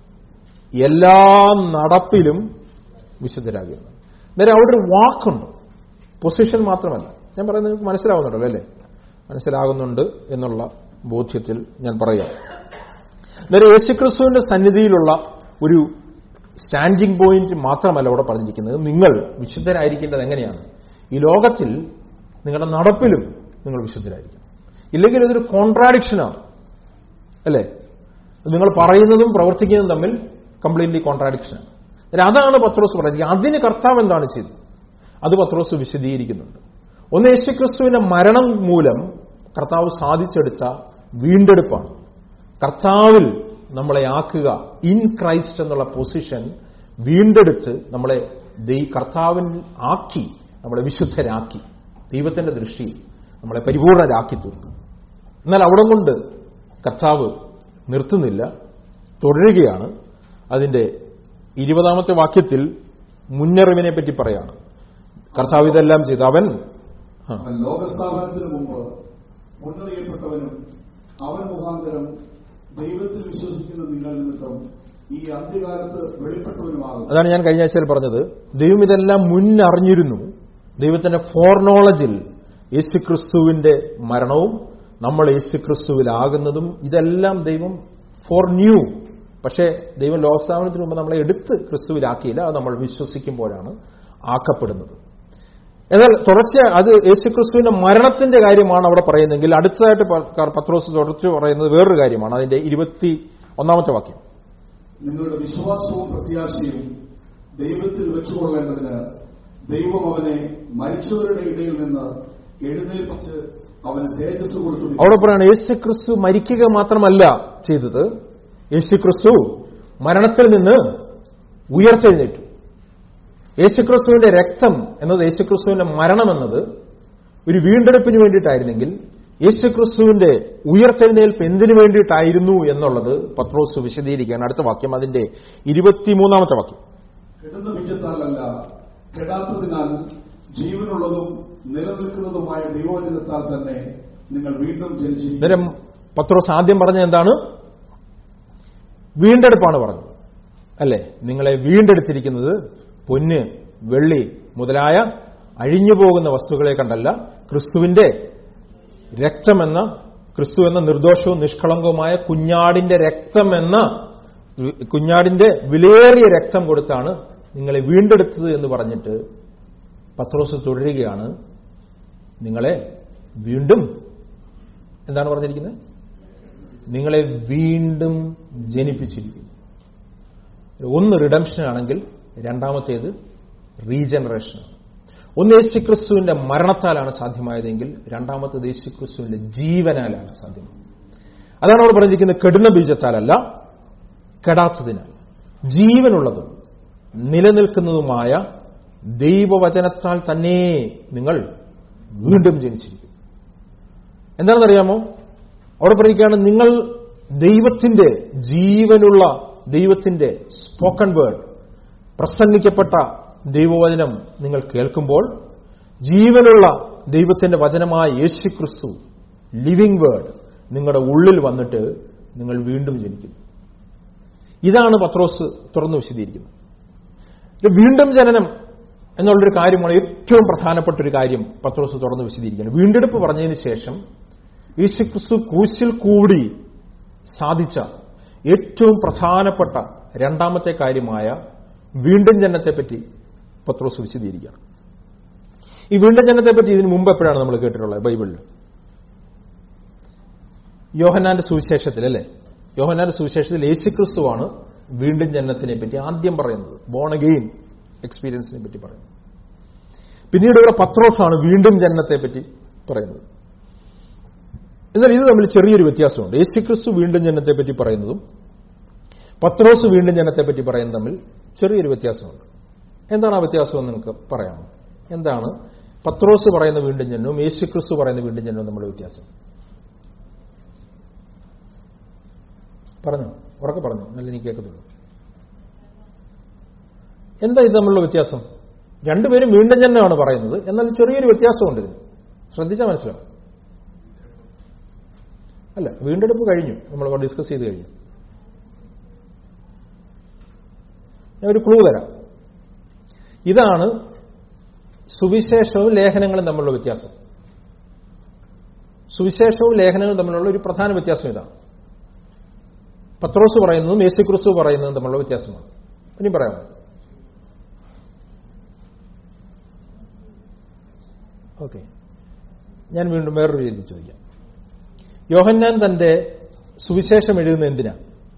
എല്ലാ നടപ്പിലും വിശുദ്ധരാകുന്നു നേരെ അവിടെ ഒരു വാക്കുണ്ട് പൊസിഷൻ മാത്രമല്ല ഞാൻ പറയുന്നത് നിങ്ങൾക്ക് മനസ്സിലാവുന്നുണ്ടല്ലോ അല്ലേ മനസ്സിലാകുന്നുണ്ട് എന്നുള്ള ബോധ്യത്തിൽ ഞാൻ പറയാം നേരെ യേശുക്രിസ്തുവിന്റെ സന്നിധിയിലുള്ള ഒരു സ്റ്റാൻഡിംഗ് പോയിന്റ് മാത്രമല്ല അവിടെ പറഞ്ഞിരിക്കുന്നത് നിങ്ങൾ വിശുദ്ധരായിരിക്കേണ്ടത് എങ്ങനെയാണ് ഈ ലോകത്തിൽ നിങ്ങളുടെ നടപ്പിലും നിങ്ങൾ വിശുദ്ധരായിരിക്കണം ഇല്ലെങ്കിൽ ഇതൊരു കോൺട്രാഡിക്ഷനാണ് അല്ലേ നിങ്ങൾ പറയുന്നതും പ്രവർത്തിക്കുന്നതും തമ്മിൽ കംപ്ലീറ്റ്ലി കോൺട്രാഡിക്ഷനാണ് അതാണ് പത്രോസ് പറയുന്നത് അതിന് കർത്താവ് എന്താണ് ചെയ്തത് അത് പത്രോസ് വിശദീകരിക്കുന്നുണ്ട് ഒന്ന് യേശുക്രിസ്തുവിന്റെ മരണം മൂലം കർത്താവ് സാധിച്ചെടുത്ത വീണ്ടെടുപ്പാണ് കർത്താവിൽ നമ്മളെ ആക്കുക ഇൻ ക്രൈസ്റ്റ് എന്നുള്ള പൊസിഷൻ വീണ്ടെടുത്ത് നമ്മളെ കർത്താവിൽ ആക്കി നമ്മളെ വിശുദ്ധരാക്കി ദൈവത്തിന്റെ ദൃഷ്ടിയിൽ നമ്മളെ പരിപൂർണരാക്കി തീർന്നു എന്നാൽ അവിടെ കൊണ്ട് കർത്താവ് നിർത്തുന്നില്ല തുടരുകയാണ് അതിന്റെ ഇരുപതാമത്തെ വാക്യത്തിൽ മുന്നറിവിനെ പറ്റി പറയാണ് കർത്താവ് ഇതെല്ലാം ചെയ്ത് അവൻ ആ, അവൻ ലോകസ്ഥാപനത്തിന് മുമ്പ് മുന്നറിയപ്പെട്ടവനും അവൻ മുഖാന്തരം ദൈവത്തിൽ വിശ്വസിക്കുന്ന നിങ്ങൾ നിമിത്തം ഈ അന്ത്യകാലത്ത് വെളിപ്പെട്ടവനുമാകും അതാണ് ഞാൻ കഴിഞ്ഞ ആഴ്ചയിൽ പറഞ്ഞത് ദൈവം ഇതെല്ലാം മുന്നറിഞ്ഞിരുന്നു ദൈവത്തിന്റെ ഫോർനോളജിൽ യേശുക്രിസ്തുവിന്റെ മരണവും നമ്മൾ യേശുക്രിസ്തുവിലാകുന്നതും ഇതെല്ലാം ദൈവം ഫോർ ന്യൂ പക്ഷേ ദൈവം ലോകസ്ഥാപനത്തിന് മുമ്പ് നമ്മളെ എടുത്ത് ക്രിസ്തുവിലാക്കിയില്ല അത് നമ്മൾ വിശ്വസിക്കുമ്പോഴാണ് ആക്കപ്പെടുന്നത് എന്നാൽ തുടർച്ച അത് യേശുക്രിസ്തുവിന്റെ മരണത്തിന്റെ കാര്യമാണ് അവിടെ പറയുന്നതെങ്കിൽ അടുത്തതായിട്ട് പ- പത്രോസ് തുടർച്ച് പറയുന്നത് വേറൊരു കാര്യമാണ് അതിന്റെ ഇരുപത്തി ഒന്നാമത്തെ വാക്യം നിങ്ങളുടെ വിശ്വാസവും പ്രത്യാശയും ദൈവത്തിൽ വെച്ചുകൊള്ളേണ്ടതിന് ദൈവം അവനെ മരിച്ചവരുടെ ഇടയിൽ നിന്ന് എഴുന്നേൽപ്പിച്ച് അവന് തേജസ് കൊടുത്തു അവിടെ പറയാണ് യേശുക്രിസ്തു മരിക്കുക മാത്രമല്ല ചെയ്തത് യേശുക്രിസ്തു മരണത്തിൽ നിന്ന് ഉയർത്തെഴുന്നേറ്റു യേശുക്രിസ്തുവിന്റെ രക്തം എന്നത് യേശുക്രിസ്തുവിന്റെ മരണം എന്നത് ഒരു വീണ്ടെടുപ്പിന് വേണ്ടിയിട്ടായിരുന്നെങ്കിൽ യേശുക്രിസ്തുവിന്റെ ഉയർത്തെഴുന്നേൽപ്പ് എന്തിനു വേണ്ടിയിട്ടായിരുന്നു എന്നുള്ളത് പത്രോസ് വിശദീകരിക്കുകയാണ് അടുത്ത വാക്യം അതിന്റെ ഇരുപത്തിമൂന്നാമത്തെ വാക്യം കെടുന്ന ബീജത്താലല്ല കെടാത്തതിനാൽ ജീവനുള്ളതും നിലനിൽക്കുന്നതുമായ ദൈവവചനത്താൽ തന്നെ നിങ്ങൾ വീണ്ടും ജനിച്ചിരിക്കുന്നു അന്നേരം പത്രോസ് ആദ്യം പറഞ്ഞത് എന്താണ് വീണ്ടെടുപ്പാണ് പറഞ്ഞത് അല്ലേ നിങ്ങളെ വീണ്ടെടുത്തിരിക്കുന്നത് പൊന്ന് വെള്ളി മുതലായ അഴിഞ്ഞു പോകുന്ന വസ്തുക്കളെ കണ്ടല്ല ക്രിസ്തുവിന്റെ രക്തമെന്ന ക്രിസ്തു എന്ന നിർദോഷവും നിഷ്കളങ്കവുമായ കുഞ്ഞാടിന്റെ രക്തമെന്ന കുഞ്ഞാടിന്റെ വിലയേറിയ രക്തം കൊടുത്താണ് നിങ്ങളെ വീണ്ടെടുത്തത് എന്ന് പറഞ്ഞിട്ട് പത്രോസ് തുടരുകയാണ് നിങ്ങളെ വീണ്ടും എന്താണ് പറഞ്ഞിരിക്കുന്നത് നിങ്ങളെ വീണ്ടും ജനിപ്പിച്ചിരിക്കുന്നു ഒന്ന് റിഡംഷൻ ആണെങ്കിൽ രണ്ടാമത്തേത് റീജനറേഷൻ ഒന്ന് യേശുക്രിസ്തുവിന്റെ മരണത്താലാണ് സാധ്യമായതെങ്കിൽ രണ്ടാമത്തത് യേശുക്രിസ്തുവിന്റെ ജീവനാലാണ് സാധ്യമായത് അതാണ് അവർ പറഞ്ഞിരിക്കുന്നത് കെടുന്ന ബീജത്താലല്ല കെടാത്തതിനാൽ ജീവനുള്ളതും നിലനിൽക്കുന്നതുമായ ദൈവവചനത്താൽ തന്നെ നിങ്ങൾ വീണ്ടും ജനിച്ചിരിക്കും എന്താണെന്നറിയാമോ അവിടെ പറയുകയാണ് നിങ്ങൾ ദൈവത്തിന്റെ ജീവനുള്ള ദൈവത്തിന്റെ സ്പോക്കൺ വേർഡ് പ്രസംഗിക്കപ്പെട്ട ദൈവവചനം നിങ്ങൾ കേൾക്കുമ്പോൾ ജീവനുള്ള ദൈവത്തിന്റെ വചനമായ യേശുക്രിസ്തു ലിവിംഗ് വേർഡ് നിങ്ങളുടെ ഉള്ളിൽ വന്നിട്ട് നിങ്ങൾ വീണ്ടും ജനിക്കുന്നു ഇതാണ് പത്രോസ് തുറന്നു വിശദീകരിക്കുന്നത് ഇത് വീണ്ടും ജനനം എന്നുള്ളൊരു കാര്യമാണ് ഏറ്റവും പ്രധാനപ്പെട്ട ഒരു കാര്യം പത്രോസ് തുറന്നു വിശദീകരിക്കുന്നത് വീണ്ടെടുപ്പ് പറഞ്ഞതിന് ശേഷം യേശുക്രിസ്തു ക്രൂശിൽ കൂടി സാധിച്ച ഏറ്റവും പ്രധാനപ്പെട്ട രണ്ടാമത്തെ കാര്യമായ വീണ്ടും ജനനത്തെപ്പറ്റി പത്രോസ് വിശദീകരിക്കുകയാണ് ഈ വീണ്ടും ജനനത്തെപ്പറ്റി ഇതിനു മുമ്പ് എപ്പോഴാണ് നമ്മൾ കേട്ടിട്ടുള്ളത് ബൈബിളിൽ യോഹന്നാന്റെ സുവിശേഷത്തിൽ അല്ലേ യോഹന്നാന്റെ സുവിശേഷത്തിൽ യേശുക്രിസ്തുവാണ് വീണ്ടും ജനനത്തിനെ പറ്റി ആദ്യം പറയുന്നത് ബോൺ അഗെയിൻ എക്സ്പീരിയൻസിനെ പറ്റി പറയുന്നത് പിന്നീട് ഇവിടെ പത്രോസാണ് വീണ്ടും ജനനത്തെ പറ്റി പറയുന്നത് എന്നാൽ ഇത് തമ്മിൽ ചെറിയൊരു വ്യത്യാസമുണ്ട് യേശുക്രിസ്തു വീണ്ടും ജനനത്തെ പറ്റി പറയുന്നതും പത്രോസ് വീണ്ടും ജനനത്തെ പറ്റി പറയുന്നതും തമ്മിൽ ചെറിയൊരു വ്യത്യാസമുണ്ട് എന്താണ് ആ വ്യത്യാസം എന്ന് നിങ്ങൾക്ക് പറയാമോ എന്താണ് പത്രോസ് പറയുന്ന വീണ്ടും ജനനവും യേശുക്രിസ്തു പറയുന്ന വീണ്ടും ജനനവും തമ്മിലുള്ള വ്യത്യാസം പറഞ്ഞു ഉറക്കെ പറഞ്ഞു നല്ല എനിക്ക് കേൾക്കത്തുള്ളൂ എന്താ ഇത് തമ്മിലുള്ള വ്യത്യാസം രണ്ടുപേരും വീണ്ടും ജനനമാണ് പറയുന്നത് എന്നാൽ ചെറിയൊരു വ്യത്യാസമുണ്ട് ഇതിന് ശ്രദ്ധിച്ചാൽ മനസ്സിലാവും അല്ല വീണ്ടെടുപ്പ് കഴിഞ്ഞു നമ്മൾ ഡിസ്കസ് ചെയ്ത് കഴിഞ്ഞു ഞാൻ ഒരു ക്ലൂ തരാം ഇതാണ് സുവിശേഷവും ലേഖനങ്ങളും തമ്മിലുള്ള വ്യത്യാസം സുവിശേഷവും ലേഖനങ്ങളും തമ്മിലുള്ള ഒരു പ്രധാന വ്യത്യാസം ഇതാണ് പത്രോസ് പറയുന്നതും യേശുക്രിസ്തു പറയുന്നതും തമ്മിലുള്ള വ്യത്യാസമാണ് ഇനി പറയാമോ ഓക്കെ ഞാൻ വീണ്ടും വേറൊരു രീതി ചോദിക്കാം യോഹന്നാൻ തന്റെ സുവിശേഷം എഴുതുന്ന എന്തിനാ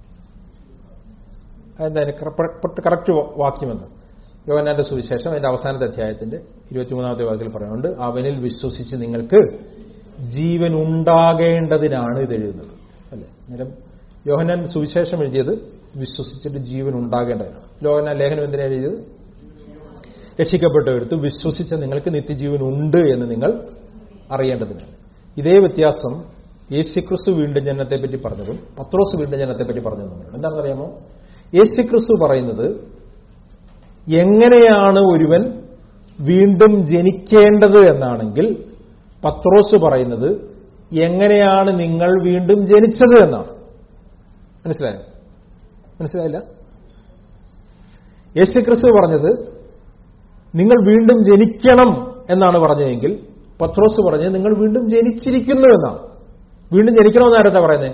അതെന്താ കറക്റ്റ് വാക്യമെന്ന് യോഹന്നാന്റെ സുവിശേഷം അതിന്റെ അവസാനത്തെ അധ്യായത്തിന്റെ ഇരുപത്തിമൂന്നാമത്തെ വാക്യത്തിൽ പറയുന്നുണ്ട് അവനിൽ വിശ്വസിച്ച് നിങ്ങൾക്ക് ജീവൻ ഉണ്ടാകേണ്ടതിനാണ് ഇത് എഴുതുന്നത് അല്ലെ അന്നേരം യോഹന്നാൻ സുവിശേഷം എഴുതിയത് വിശ്വസിച്ചിട്ട് ജീവൻ ഉണ്ടാകേണ്ടതിനാണ് യോഹന്നാൻ ലേഖനം എന്തിനാണ് എഴുതിയത് രക്ഷിക്കപ്പെട്ടവരുത്ത് വിശ്വസിച്ച നിങ്ങൾക്ക് നിത്യജീവൻ ഉണ്ട് എന്ന് നിങ്ങൾ അറിയേണ്ടതിനാണ് ഇതേ വ്യത്യാസം യേശുക്രിസ്തു വീണ്ടും ജനനത്തെ പറ്റി പറഞ്ഞതും പത്രോസ് വീണ്ടും ജനനത്തെ പറ്റി പറഞ്ഞതും തമ്മിലാണ് എന്താണെന്നറിയാമോ യേശുക്രിസ്തു പറയുന്നത് എങ്ങനെയാണ് ഒരുവൻ വീണ്ടും ജനിക്കേണ്ടത് എന്നാണെങ്കിൽ പത്രോസ് പറയുന്നത് എങ്ങനെയാണ് നിങ്ങൾ വീണ്ടും ജനിച്ചത് എന്നാണ് മനസ്സിലായോ മനസ്സിലായില്ല യേശുക്രിസ്തു പറഞ്ഞത് നിങ്ങൾ വീണ്ടും ജനിക്കണം എന്നാണ് പറഞ്ഞതെങ്കിൽ പത്രോസ് പറഞ്ഞത് നിങ്ങൾ വീണ്ടും ജനിച്ചിരിക്കുന്നു എന്നാണ് വീണ്ടും ജനിക്കണമെന്ന് ആരത്താ പറയുന്നത്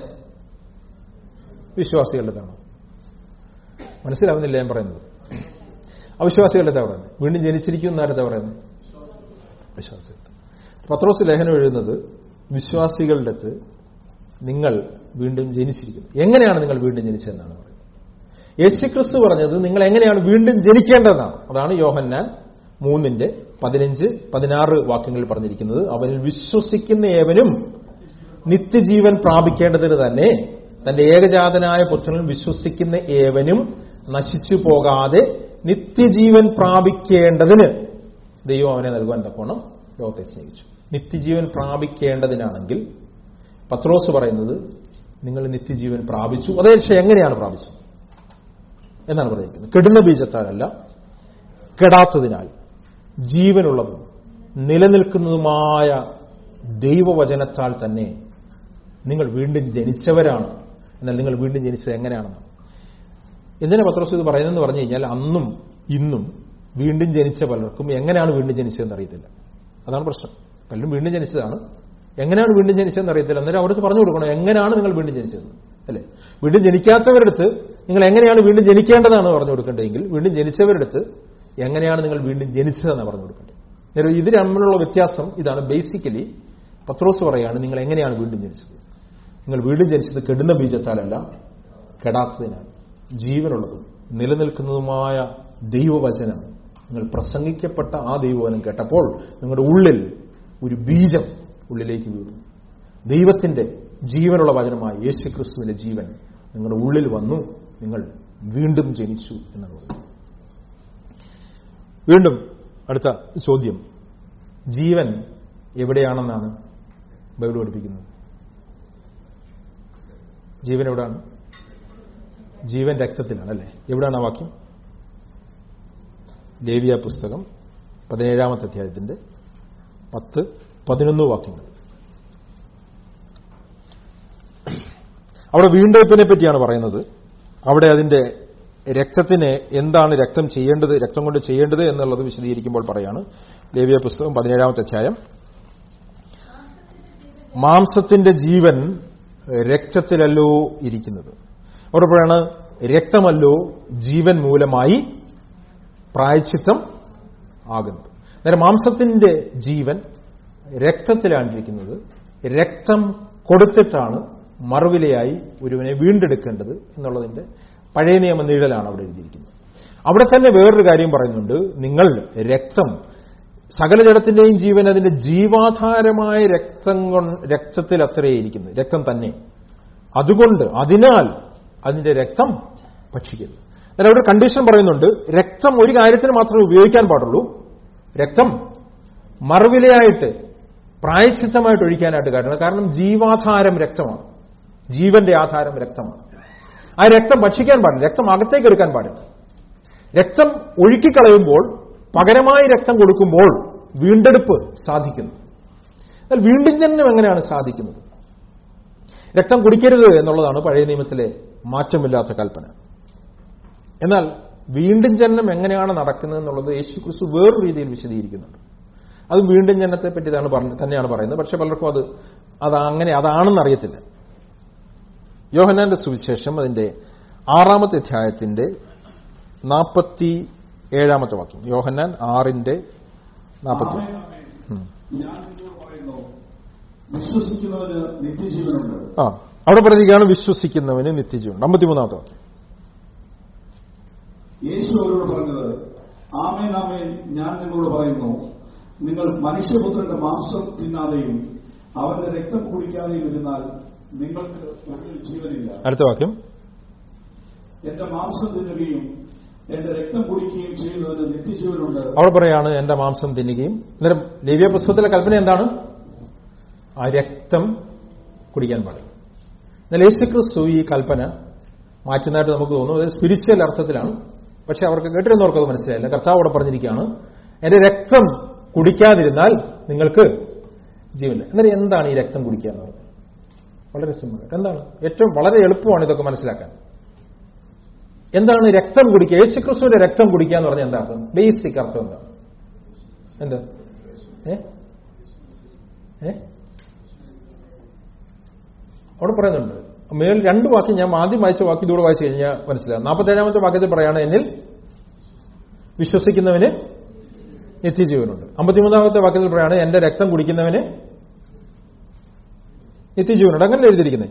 വിശ്വാസികളുടെതാണ് മനസ്സിലാവുന്നില്ല ഞാൻ പറയുന്നത് അവിശ്വാസികളുടെ പറയുന്നത് വീണ്ടും ജനിച്ചിരിക്കും എന്നാരത്താ പറയുന്നത് വിശ്വാസികൾ പത്രോസ് ലേഖനം എഴുതുന്നത് വിശ്വാസികളുടെ അടുത്ത് നിങ്ങൾ വീണ്ടും ജനിച്ചിരിക്കുന്നു എങ്ങനെയാണ് നിങ്ങൾ വീണ്ടും ജനിച്ചതെന്നാണ് പറയുന്നത് യേശുക്രിസ്തു പറഞ്ഞത് നിങ്ങൾ എങ്ങനെയാണ് വീണ്ടും ജനിക്കേണ്ടതെന്നാണ് അതാണ് യോഹന്നാൻ മൂന്നിന്റെ പതിനഞ്ച് പതിനാറ് വാക്യങ്ങളിൽ പറഞ്ഞിരിക്കുന്നത് അവനിൽ വിശ്വസിക്കുന്ന ഏവനും നിത്യജീവൻ പ്രാപിക്കേണ്ടതിന് തന്നെ തന്റെ ഏകജാതനായ പുത്രനിൽ വിശ്വസിക്കുന്ന ഏവനും നശിച്ചു പോകാതെ നിത്യജീവൻ പ്രാപിക്കേണ്ടതിന് ദൈവം അവനെ നൽകുവാൻ തക്കോണം ലോകത്തെ സ്നേഹിച്ചു നിത്യജീവൻ പ്രാപിക്കേണ്ടതിനാണെങ്കിൽ പത്രോസ് പറയുന്നത് നിങ്ങൾ നിത്യജീവൻ പ്രാപിച്ചു അതേ പക്ഷേ എങ്ങനെയാണ് പ്രാപിച്ചത് എന്നാണ് പറഞ്ഞിരിക്കുന്നത് കെടുന്ന ബീജത്താലല്ല കെടാത്തതിനാൽ ജീവനുള്ളതും നിലനിൽക്കുന്നതുമായ ദൈവവചനത്താൽ തന്നെ നിങ്ങൾ വീണ്ടും ജനിച്ചവരാണ് എന്നാൽ നിങ്ങൾ വീണ്ടും ജനിച്ചത് എങ്ങനെയാണെന്ന് എന്തിനാ പത്രോസ് ഇത് പറയുന്നതെന്ന് പറഞ്ഞു കഴിഞ്ഞാൽ അന്നും ഇന്നും വീണ്ടും ജനിച്ച പലർക്കും എങ്ങനെയാണ് വീണ്ടും ജനിച്ചതെന്ന് അറിയത്തില്ല അതാണ് പ്രശ്നം പലരും വീണ്ടും ജനിച്ചതാണ് എങ്ങനെയാണ് വീണ്ടും ജനിച്ചതെന്ന് അറിയത്തില്ല അന്നേരം അവർക്ക് പറഞ്ഞു കൊടുക്കണം എങ്ങനെയാണ് നിങ്ങൾ വീണ്ടും ജനിച്ചത് അല്ലേ വീണ്ടും ജനിക്കാത്തവരടുത്ത് നിങ്ങൾ എങ്ങനെയാണ് വീണ്ടും ജനിക്കേണ്ടതാണ് പറഞ്ഞു കൊടുക്കേണ്ടതെങ്കിൽ വീണ്ടും ജനിച്ചവരടുത്ത് എങ്ങനെയാണ് നിങ്ങൾ വീണ്ടും ജനിച്ചതെന്ന് പറഞ്ഞു കൊടുക്കേണ്ടത് നേരെ ഇത് തമ്മിലുള്ള വ്യത്യാസം ഇതാണ് ബേസിക്കലി പത്രോസ് പറയാണ് നിങ്ങൾ എങ്ങനെയാണ് വീണ്ടും ജനിച്ചത് നിങ്ങൾ വീണ്ടും ജനിച്ചത് കെടുന്ന ബീജത്താലല്ല കെടാത്തതിനാൽ ജീവനുള്ളതും നിലനിൽക്കുന്നതുമായ ദൈവവചനം നിങ്ങൾ പ്രസംഗിക്കപ്പെട്ട ആ ദൈവവചനം കേട്ടപ്പോൾ നിങ്ങളുടെ ഉള്ളിൽ ഒരു ബീജം ഉള്ളിലേക്ക് വീണു ദൈവത്തിന്റെ ജീവനുള്ള വചനമായ യേശു ക്രിസ്തുവിന്റെ ജീവൻ നിങ്ങളുടെ ഉള്ളിൽ വന്നു നിങ്ങൾ വീണ്ടും ജനിച്ചു എന്നാണ് പറയുന്നത് വീണ്ടും അടുത്ത ചോദ്യം ജീവൻ എവിടെയാണെന്നാണ് ബൈബിൾ പഠിപ്പിക്കുന്നത് ജീവൻ എവിടെയാണ് ജീവൻ രക്തത്തിലാണ് അല്ലേ എവിടെയാണ് ആ വാക്യം ലേവിയ പുസ്തകം പതിനേഴാമത്തെ അധ്യായത്തിന്റെ പത്ത് പതിനൊന്ന് വാക്യങ്ങൾ അവിടെ വീണ്ടെടുപ്പിനെ പറ്റിയാണ് പറയുന്നത് അവിടെ അതിന്റെ രക്തത്തിന് എന്താണ് രക്തം ചെയ്യേണ്ടത് രക്തം കൊണ്ട് ചെയ്യേണ്ടത് എന്നുള്ളത് വിശദീകരിക്കുമ്പോൾ പറയാണ് ലേവിയ പുസ്തകം പതിനേഴാമത്തെ അധ്യായം മാംസത്തിന്റെ ജീവൻ രക്തത്തിലല്ലോ ഇരിക്കുന്നത് അവിടെ പറയാണ് രക്തമല്ലോ ജീവൻ മൂലമായി പ്രായച്ചിത്തം ആകുന്നത് അന്നേരം മാംസത്തിന്റെ ജീവൻ രക്തത്തിലാണ് ഇരിക്കുന്നത് രക്തം കൊടുത്തിട്ടാണ് മറുവിലയായി ഒരുവനെ വീണ്ടെടുക്കേണ്ടത് എന്നുള്ളതിന്റെ പഴയ നിയമ നീഴലാണ് അവിടെ എഴുതിയിരിക്കുന്നത് അവിടെ തന്നെ വേറൊരു കാര്യം പറയുന്നുണ്ട് നിങ്ങൾ രക്തം സകല ജഡത്തിന്റെയും ജീവൻ അതിന്റെ ജീവാധാരമായ രക്തം കൊണ്ട് രക്തത്തിൽ അത്രയേയിരിക്കുന്നു രക്തം തന്നെ അതുകൊണ്ട് അതിനാൽ അതിന്റെ രക്തം ഭക്ഷിക്കരുത് എന്നാൽ അവിടെ കണ്ടീഷൻ പറയുന്നുണ്ട് രക്തം ഒരു കാര്യത്തിന് മാത്രമേ ഉപയോഗിക്കാൻ പാടുള്ളൂ രക്തം മറുവിലയായിട്ട് പ്രായച്ചിത്തമായിട്ട് ഒഴിക്കാനായിട്ട് കാരണം കാരണം ജീവാധാരം രക്തമാണ് ജീവന്റെ ആധാരം രക്തമാണ് ആ രക്തം ഭക്ഷിക്കാൻ പാടില്ല രക്തം അകത്തേക്ക് എടുക്കാൻ പാടില്ല രക്തം ഒഴുക്കിക്കളയുമ്പോൾ പകരമായി രക്തം കൊടുക്കുമ്പോൾ വീണ്ടെടുപ്പ് സാധിക്കുന്നു എന്നാൽ വീണ്ടും ജനനം എങ്ങനെയാണ് സാധിക്കുന്നത് രക്തം കുടിക്കരുത് എന്നുള്ളതാണ് പഴയ നിയമത്തിലെ മാറ്റമില്ലാത്ത കൽപ്പന എന്നാൽ വീണ്ടും ജനനം എങ്ങനെയാണ് നടക്കുന്നത് എന്നുള്ളത് യേശു ക്രിസ്തു വേറൊരു രീതിയിൽ വിശദീകരിക്കുന്നുണ്ട് അത് വീണ്ടും ജനനത്തെ പറ്റി ഇതാണ് പറഞ്ഞ തന്നെയാണ് പറയുന്നത് പക്ഷെ പലർക്കും അത് അത് അങ്ങനെ അതാണെന്ന് അറിയത്തില്ല യോഹനാന്റെ സുവിശേഷം അതിന്റെ ആറാമത്തെ അധ്യായത്തിന്റെ നാൽപ്പത്തി ഏഴാമത്തെ വാക്യം യോഹന്നാൻ ആറിന്റെ നാൽപ്പത്തി ആമേൻ, ആമേൻ. ഞാൻ നിങ്ങളോട് പറയുന്നു വിശ്വസിക്കുന്നവന് നിത്യജീവനുണ്ട് ആ അവിടെ പറഞ്ഞിരിക്കുകയാണ് വിശ്വസിക്കുന്നവന് നിത്യജീവൻ അമ്പത്തിമൂന്നാമത്തെ വാക്യം യേശു അവരോട് പറഞ്ഞത് ആമേൻ ആമേൻ ഞാൻ നിങ്ങളോട് പറയുന്നു നിങ്ങൾ മനുഷ്യപുത്രന്റെ മാംസം തിന്നാതെയും അവന്റെ രക്തം കുടിക്കാതെയും ഇരുന്നാൽ നിങ്ങൾക്ക് ഉള്ളിൽ ജീവനില്ല അടുത്ത വാക്യം എന്റെ മാംസം തിന്നുകയും എന്റെ രക്തം കുടിക്കുകയും ചെയ്യുന്നതിന് നിത്യജീവനുണ്ട് അവിടെ പറയാണ് എന്റെ മാംസം തിന്നുകയും അന്നേരം ലേവ്യ പുസ്തകത്തിലെ കൽപ്പന എന്താണ് ആ രക്തം കുടിക്കാൻ പാടില്ല എന്നാൽ യേശുക്രിസ്തു ഈ കൽപ്പന മാറ്റുന്നതായിട്ട് നമുക്ക് തോന്നുന്നു അത് സ്പിരിച്വൽ അർത്ഥത്തിലാണ് പക്ഷെ അവർക്ക് കേട്ടിരുന്നവർക്ക് അത് മനസ്സിലായില്ല കർത്താവ് അവിടെ പറഞ്ഞിരിക്കുകയാണ് എന്റെ രക്തം കുടിക്കാതിരുന്നാൽ നിങ്ങൾക്ക് ജീവനില്ല എന്നാൽ എന്താണ് ഈ രക്തം കുടിക്കുക എന്ന് പറയുന്നത് വളരെ സിമ്പിൾ എന്താണ് ഏറ്റവും വളരെ എളുപ്പമാണ് ഇതൊക്കെ മനസ്സിലാക്കാൻ എന്താണ് രക്തം കുടിക്കുക യേശുക്രിസ്തുവിന്റെ രക്തം കുടിക്കുക എന്ന് പറഞ്ഞാൽ എന്താ അർത്ഥം ബേസിക് അർത്ഥം എന്താ എന്ത് ഏ ഏ അവിടെ പറയുന്നുണ്ട് മേൽ രണ്ട് വാക്യം ഞാൻ ആദ്യം വായിച്ച വാക്യം ഇതൂടെ വായിച്ചു കഴിഞ്ഞാൽ മനസ്സിലാകും നാൽപ്പത്തേഴാമത്തെ വാക്യത്തിൽ പറയാണ് എന്നിൽ വിശ്വസിക്കുന്നവന് നിത്യജീവനുണ്ട് അമ്പത്തിമൂന്നാമത്തെ വാക്യത്തിൽ പറയാണ് എന്റെ രക്തം കുടിക്കുന്നവന് നിത്യജീവനുണ്ട് അങ്ങനെ എഴുതിയിരിക്കുന്നത്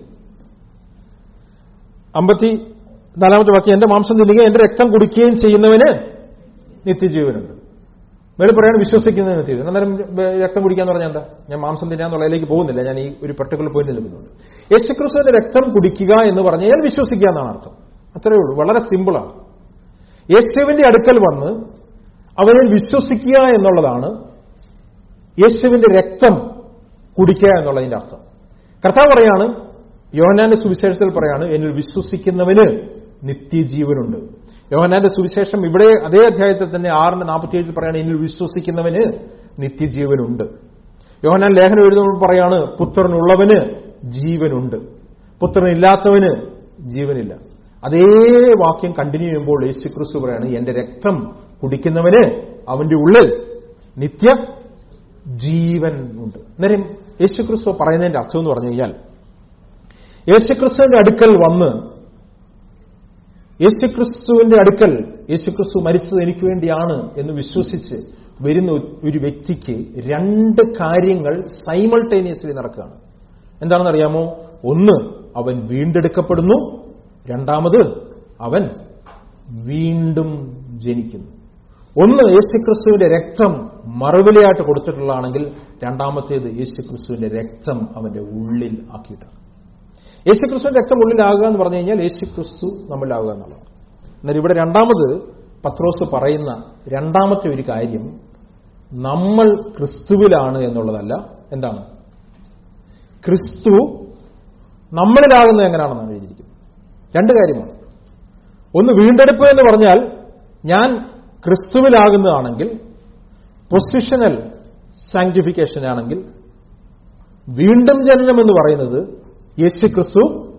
അമ്പത്തി നാലാമത്തെ വാക്യം എന്റെ മാംസം തിന്നുകയും എന്റെ രക്തം കുടിക്കുകയും ചെയ്യുന്നവന് നിത്യജീവനുണ്ട് മേളിൽ പറയാണ് വിശ്വസിക്കുന്നതിന് നിത്യജീവൻ അന്നേരം ബ- രക്തം കുടിക്കാന്ന് പറഞ്ഞാൽ എന്താ ഞാൻ മാംസം തിന്നാന്നുള്ളതിലേക്ക് പോകുന്നില്ല ഞാൻ ഈ ഒരു പർട്ടിക്കുലർ പോയിന്റ് നിൽക്കുന്നുണ്ട് യേശുക്രിസ്തുവിന്റെ രക്തം കുടിക്കുക എന്ന് പറഞ്ഞാൽ വിശ്വസിക്കുക എന്നാണ് അർത്ഥം അത്രയേ ഉള്ളൂ വളരെ സിമ്പിളാണ് യേശുവിന്റെ അടുക്കൽ വന്ന് അവനിൽ വിശ്വസിക്കുക എന്നുള്ളതാണ് യേശുവിന്റെ രക്തം കുടിക്കുക എന്നുള്ളതിന്റെ അർത്ഥം കർത്താവ് പറയാണ് യോഹനാന്റെ സുവിശേഷത്തിൽ പറയാണ് എന്നിൽ വിശ്വസിക്കുന്നവന് നിത്യജീവനുണ്ട് യോഹനാന്റെ സുവിശേഷം ഇവിടെ അതേ അധ്യായത്തിൽ തന്നെ ആറിന്റെ നാൽപ്പത്തിയേഴിൽ പറയാണ് എന്നിൽ വിശ്വസിക്കുന്നവന് നിത്യജീവനുണ്ട് യോഹനാൻ ലേഖനം എഴുതുമ്പോൾ പറയാണ് പുത്രനുള്ളവന് ജീവനുണ്ട് പുത്രനില്ലാത്തവന് ജീവനില്ല അതേ വാക്യം കണ്ടിന്യൂ ചെയ്യുമ്പോൾ യേശുക്രിസ്തു പറയാണ് എന്റെ രക്തം കുടിക്കുന്നവന് അവന്റെ ഉള്ളിൽ നിത്യ ജീവൻ ഉണ്ട് അന്നേരം യേശുക്രിസ്തു പറയുന്നതിന്റെ അർത്ഥം എന്ന് പറഞ്ഞു കഴിഞ്ഞാൽ യേശുക്രിസ്തുവിന്റെ അടുക്കൽ വന്ന് യേശുക്രിസ്തുവിന്റെ അടുക്കൽ യേശുക്രിസ്തു മരിച്ചത് എനിക്ക് വേണ്ടിയാണ് എന്ന് വിശ്വസിച്ച് വരുന്ന ഒരു വ്യക്തിക്ക് രണ്ട് കാര്യങ്ങൾ സൈമൾട്ടേനിയസ്ലി നടക്കുകയാണ് എന്താണെന്ന് അറിയാമോ ഒന്ന് അവൻ വീണ്ടെടുക്കപ്പെടുന്നു രണ്ടാമത് അവൻ വീണ്ടും ജനിക്കുന്നു ഒന്ന് യേശുക്രിസ്തുവിന്റെ രക്തം മറുവിലയായിട്ട് കൊടുത്തിട്ടുള്ളതാണെങ്കിൽ രണ്ടാമത്തേത് യേശുക്രിസ്തുവിന്റെ രക്തം അവന്റെ ഉള്ളിൽ ആക്കിയിട്ടാണ് യേശുക്രിസ്തുവിന്റെ രക്തം ഉള്ളിലാകുക എന്ന് പറഞ്ഞു കഴിഞ്ഞാൽ യേശുക്രിസ്തു നമ്മളിലാകുക എന്നുള്ളതാണ് എന്നാൽ ഇവിടെ രണ്ടാമത് പത്രോസ് പറയുന്ന രണ്ടാമത്തെ ഒരു കാര്യം നമ്മൾ ക്രിസ്തുവിലാണ് എന്നുള്ളതല്ല എന്താണ് ക്രിസ്തു നമ്മളിലാകുന്നത് എങ്ങനെയാണെന്നാണ് എഴുതിയിരിക്കുന്നത് രണ്ട് കാര്യമാണ് ഒന്ന് വീണ്ടെടുപ്പ് എന്ന് പറഞ്ഞാൽ ഞാൻ ക്രിസ്തുവിലാകുന്നതാണെങ്കിൽ പൊസിഷണൽ സാങ്ക്ടിഫിക്കേഷൻ ആണെങ്കിൽ വീണ്ടും ജനനം എന്ന് പറയുന്നത് യേശു ക്രിസ്തു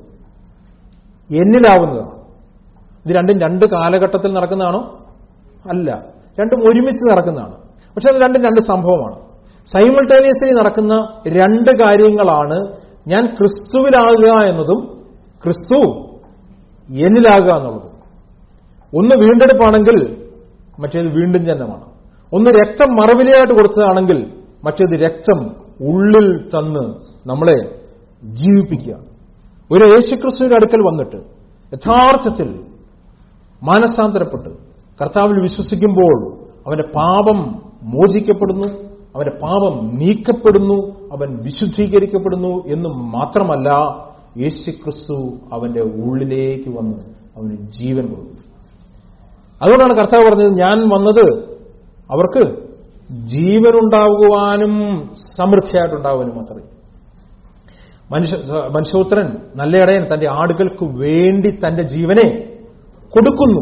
എന്നിലാവുന്നതാണ് ഇത് രണ്ടും രണ്ട് കാലഘട്ടത്തിൽ നടക്കുന്നതാണോ അല്ല രണ്ടും ഒരുമിച്ച് നടക്കുന്നതാണ് പക്ഷെ അത് രണ്ടും രണ്ട് സംഭവമാണ് സൈമിൾട്ടേനിയസ്ലി നടക്കുന്ന രണ്ട് കാര്യങ്ങളാണ് ഞാൻ ക്രിസ്തുവിലാകുക എന്നതും ക്രിസ്തു എന്നിലാകുക എന്നുള്ളതും ഒന്ന് വീണ്ടെടുപ്പാണെങ്കിൽ മറ്റേത് വീണ്ടും ജനനമാണ് ഒന്ന് രക്തം മറവിലയായിട്ട് കൊടുത്തതാണെങ്കിൽ മറ്റേത് രക്തം ഉള്ളിൽ തന്ന് നമ്മളെ ജീവിപ്പിക്കുക ഒരു യേശുക്രിസ്തുവിന്റെ അടുക്കൽ വന്നിട്ട് യഥാർത്ഥത്തിൽ മാനസാന്തരപ്പെട്ട് കർത്താവിൽ വിശ്വസിക്കുമ്പോൾ അവന്റെ പാപം മോചിക്കപ്പെടുന്നു അവന്റെ പാപം നീക്കപ്പെടുന്നു അവൻ വിശുദ്ധീകരിക്കപ്പെടുന്നു എന്ന് മാത്രമല്ല യേശുക്രിസ്തു അവന്റെ ഉള്ളിലേക്ക് വന്ന് അവന് ജീവൻ കൊടുക്കുന്നു അതുകൊണ്ടാണ് കർത്താവ് പറഞ്ഞത് ഞാൻ വന്നത് അവർക്ക് ജീവനുണ്ടാകുവാനും സമൃദ്ധിയായിട്ടുണ്ടാകുവാനും മാത്രമേ മനുഷ്യ മനുഷ്യപുത്രൻ നല്ല ഇടയൻ തന്റെ ആടുകൾക്ക് വേണ്ടി തന്റെ ജീവനെ കൊടുക്കുന്നു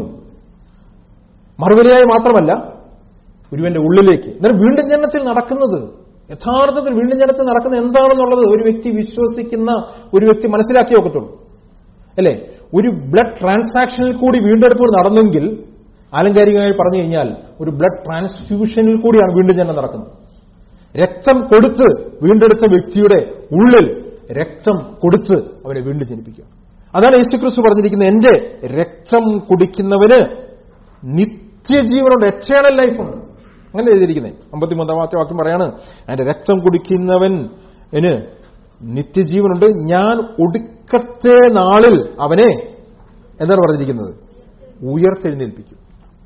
മറുപടിയായി മാത്രമല്ല ഒരുവന്റെ ഉള്ളിലേക്ക് എന്നാലും വീണ്ടും ജനനത്തിൽ നടക്കുന്നത് യഥാർത്ഥത്തിൽ വീണ്ടും ജനനത്തിൽ നടക്കുന്നത് എന്താണെന്നുള്ളത് ഒരു വ്യക്തി വിശ്വസിക്കുന്ന ഒരു വ്യക്തി മനസ്സിലാക്കി നോക്കത്തുള്ളൂ അല്ലേ ഒരു ബ്ലഡ് ട്രാൻസാക്ഷനിൽ കൂടി വീണ്ടെടുപ്പ് നടന്നെങ്കിൽ ആലങ്കാരികമായി പറഞ്ഞു കഴിഞ്ഞാൽ ഒരു ബ്ലഡ് ട്രാൻസ്ഫ്യൂഷനിൽ കൂടിയാണ് വീണ്ടും ജനനം നടക്കുന്നത് രക്തം കൊടുത്ത് വീണ്ടെടുത്ത വ്യക്തിയുടെ ഉള്ളിൽ രക്തം കൊടുത്ത് അവരെ വീണ്ടും ജനിപ്പിക്കുക അതാണ് യേശുക്രിസ്തു പറഞ്ഞിരിക്കുന്നത് എന്റെ രക്തം കുടിക്കുന്നവന് നിത്യജീവനുണ്ട് എറ്റേണൽ ലൈഫുണ്ട് അങ്ങനെ എഴുതിയിരിക്കുന്നത് അമ്പത്തിമൂന്നാമത്തെ വാക്യം പറയാണ് എന്റെ രക്തം കുടിക്കുന്നവന് നിത്യജീവനുണ്ട് ഞാൻ ഒടുക്കത്തെ നാളിൽ അവനെ എന്താണ് പറഞ്ഞിരിക്കുന്നത് ഉയർത്തെഴുന്നേൽപ്പിക്കും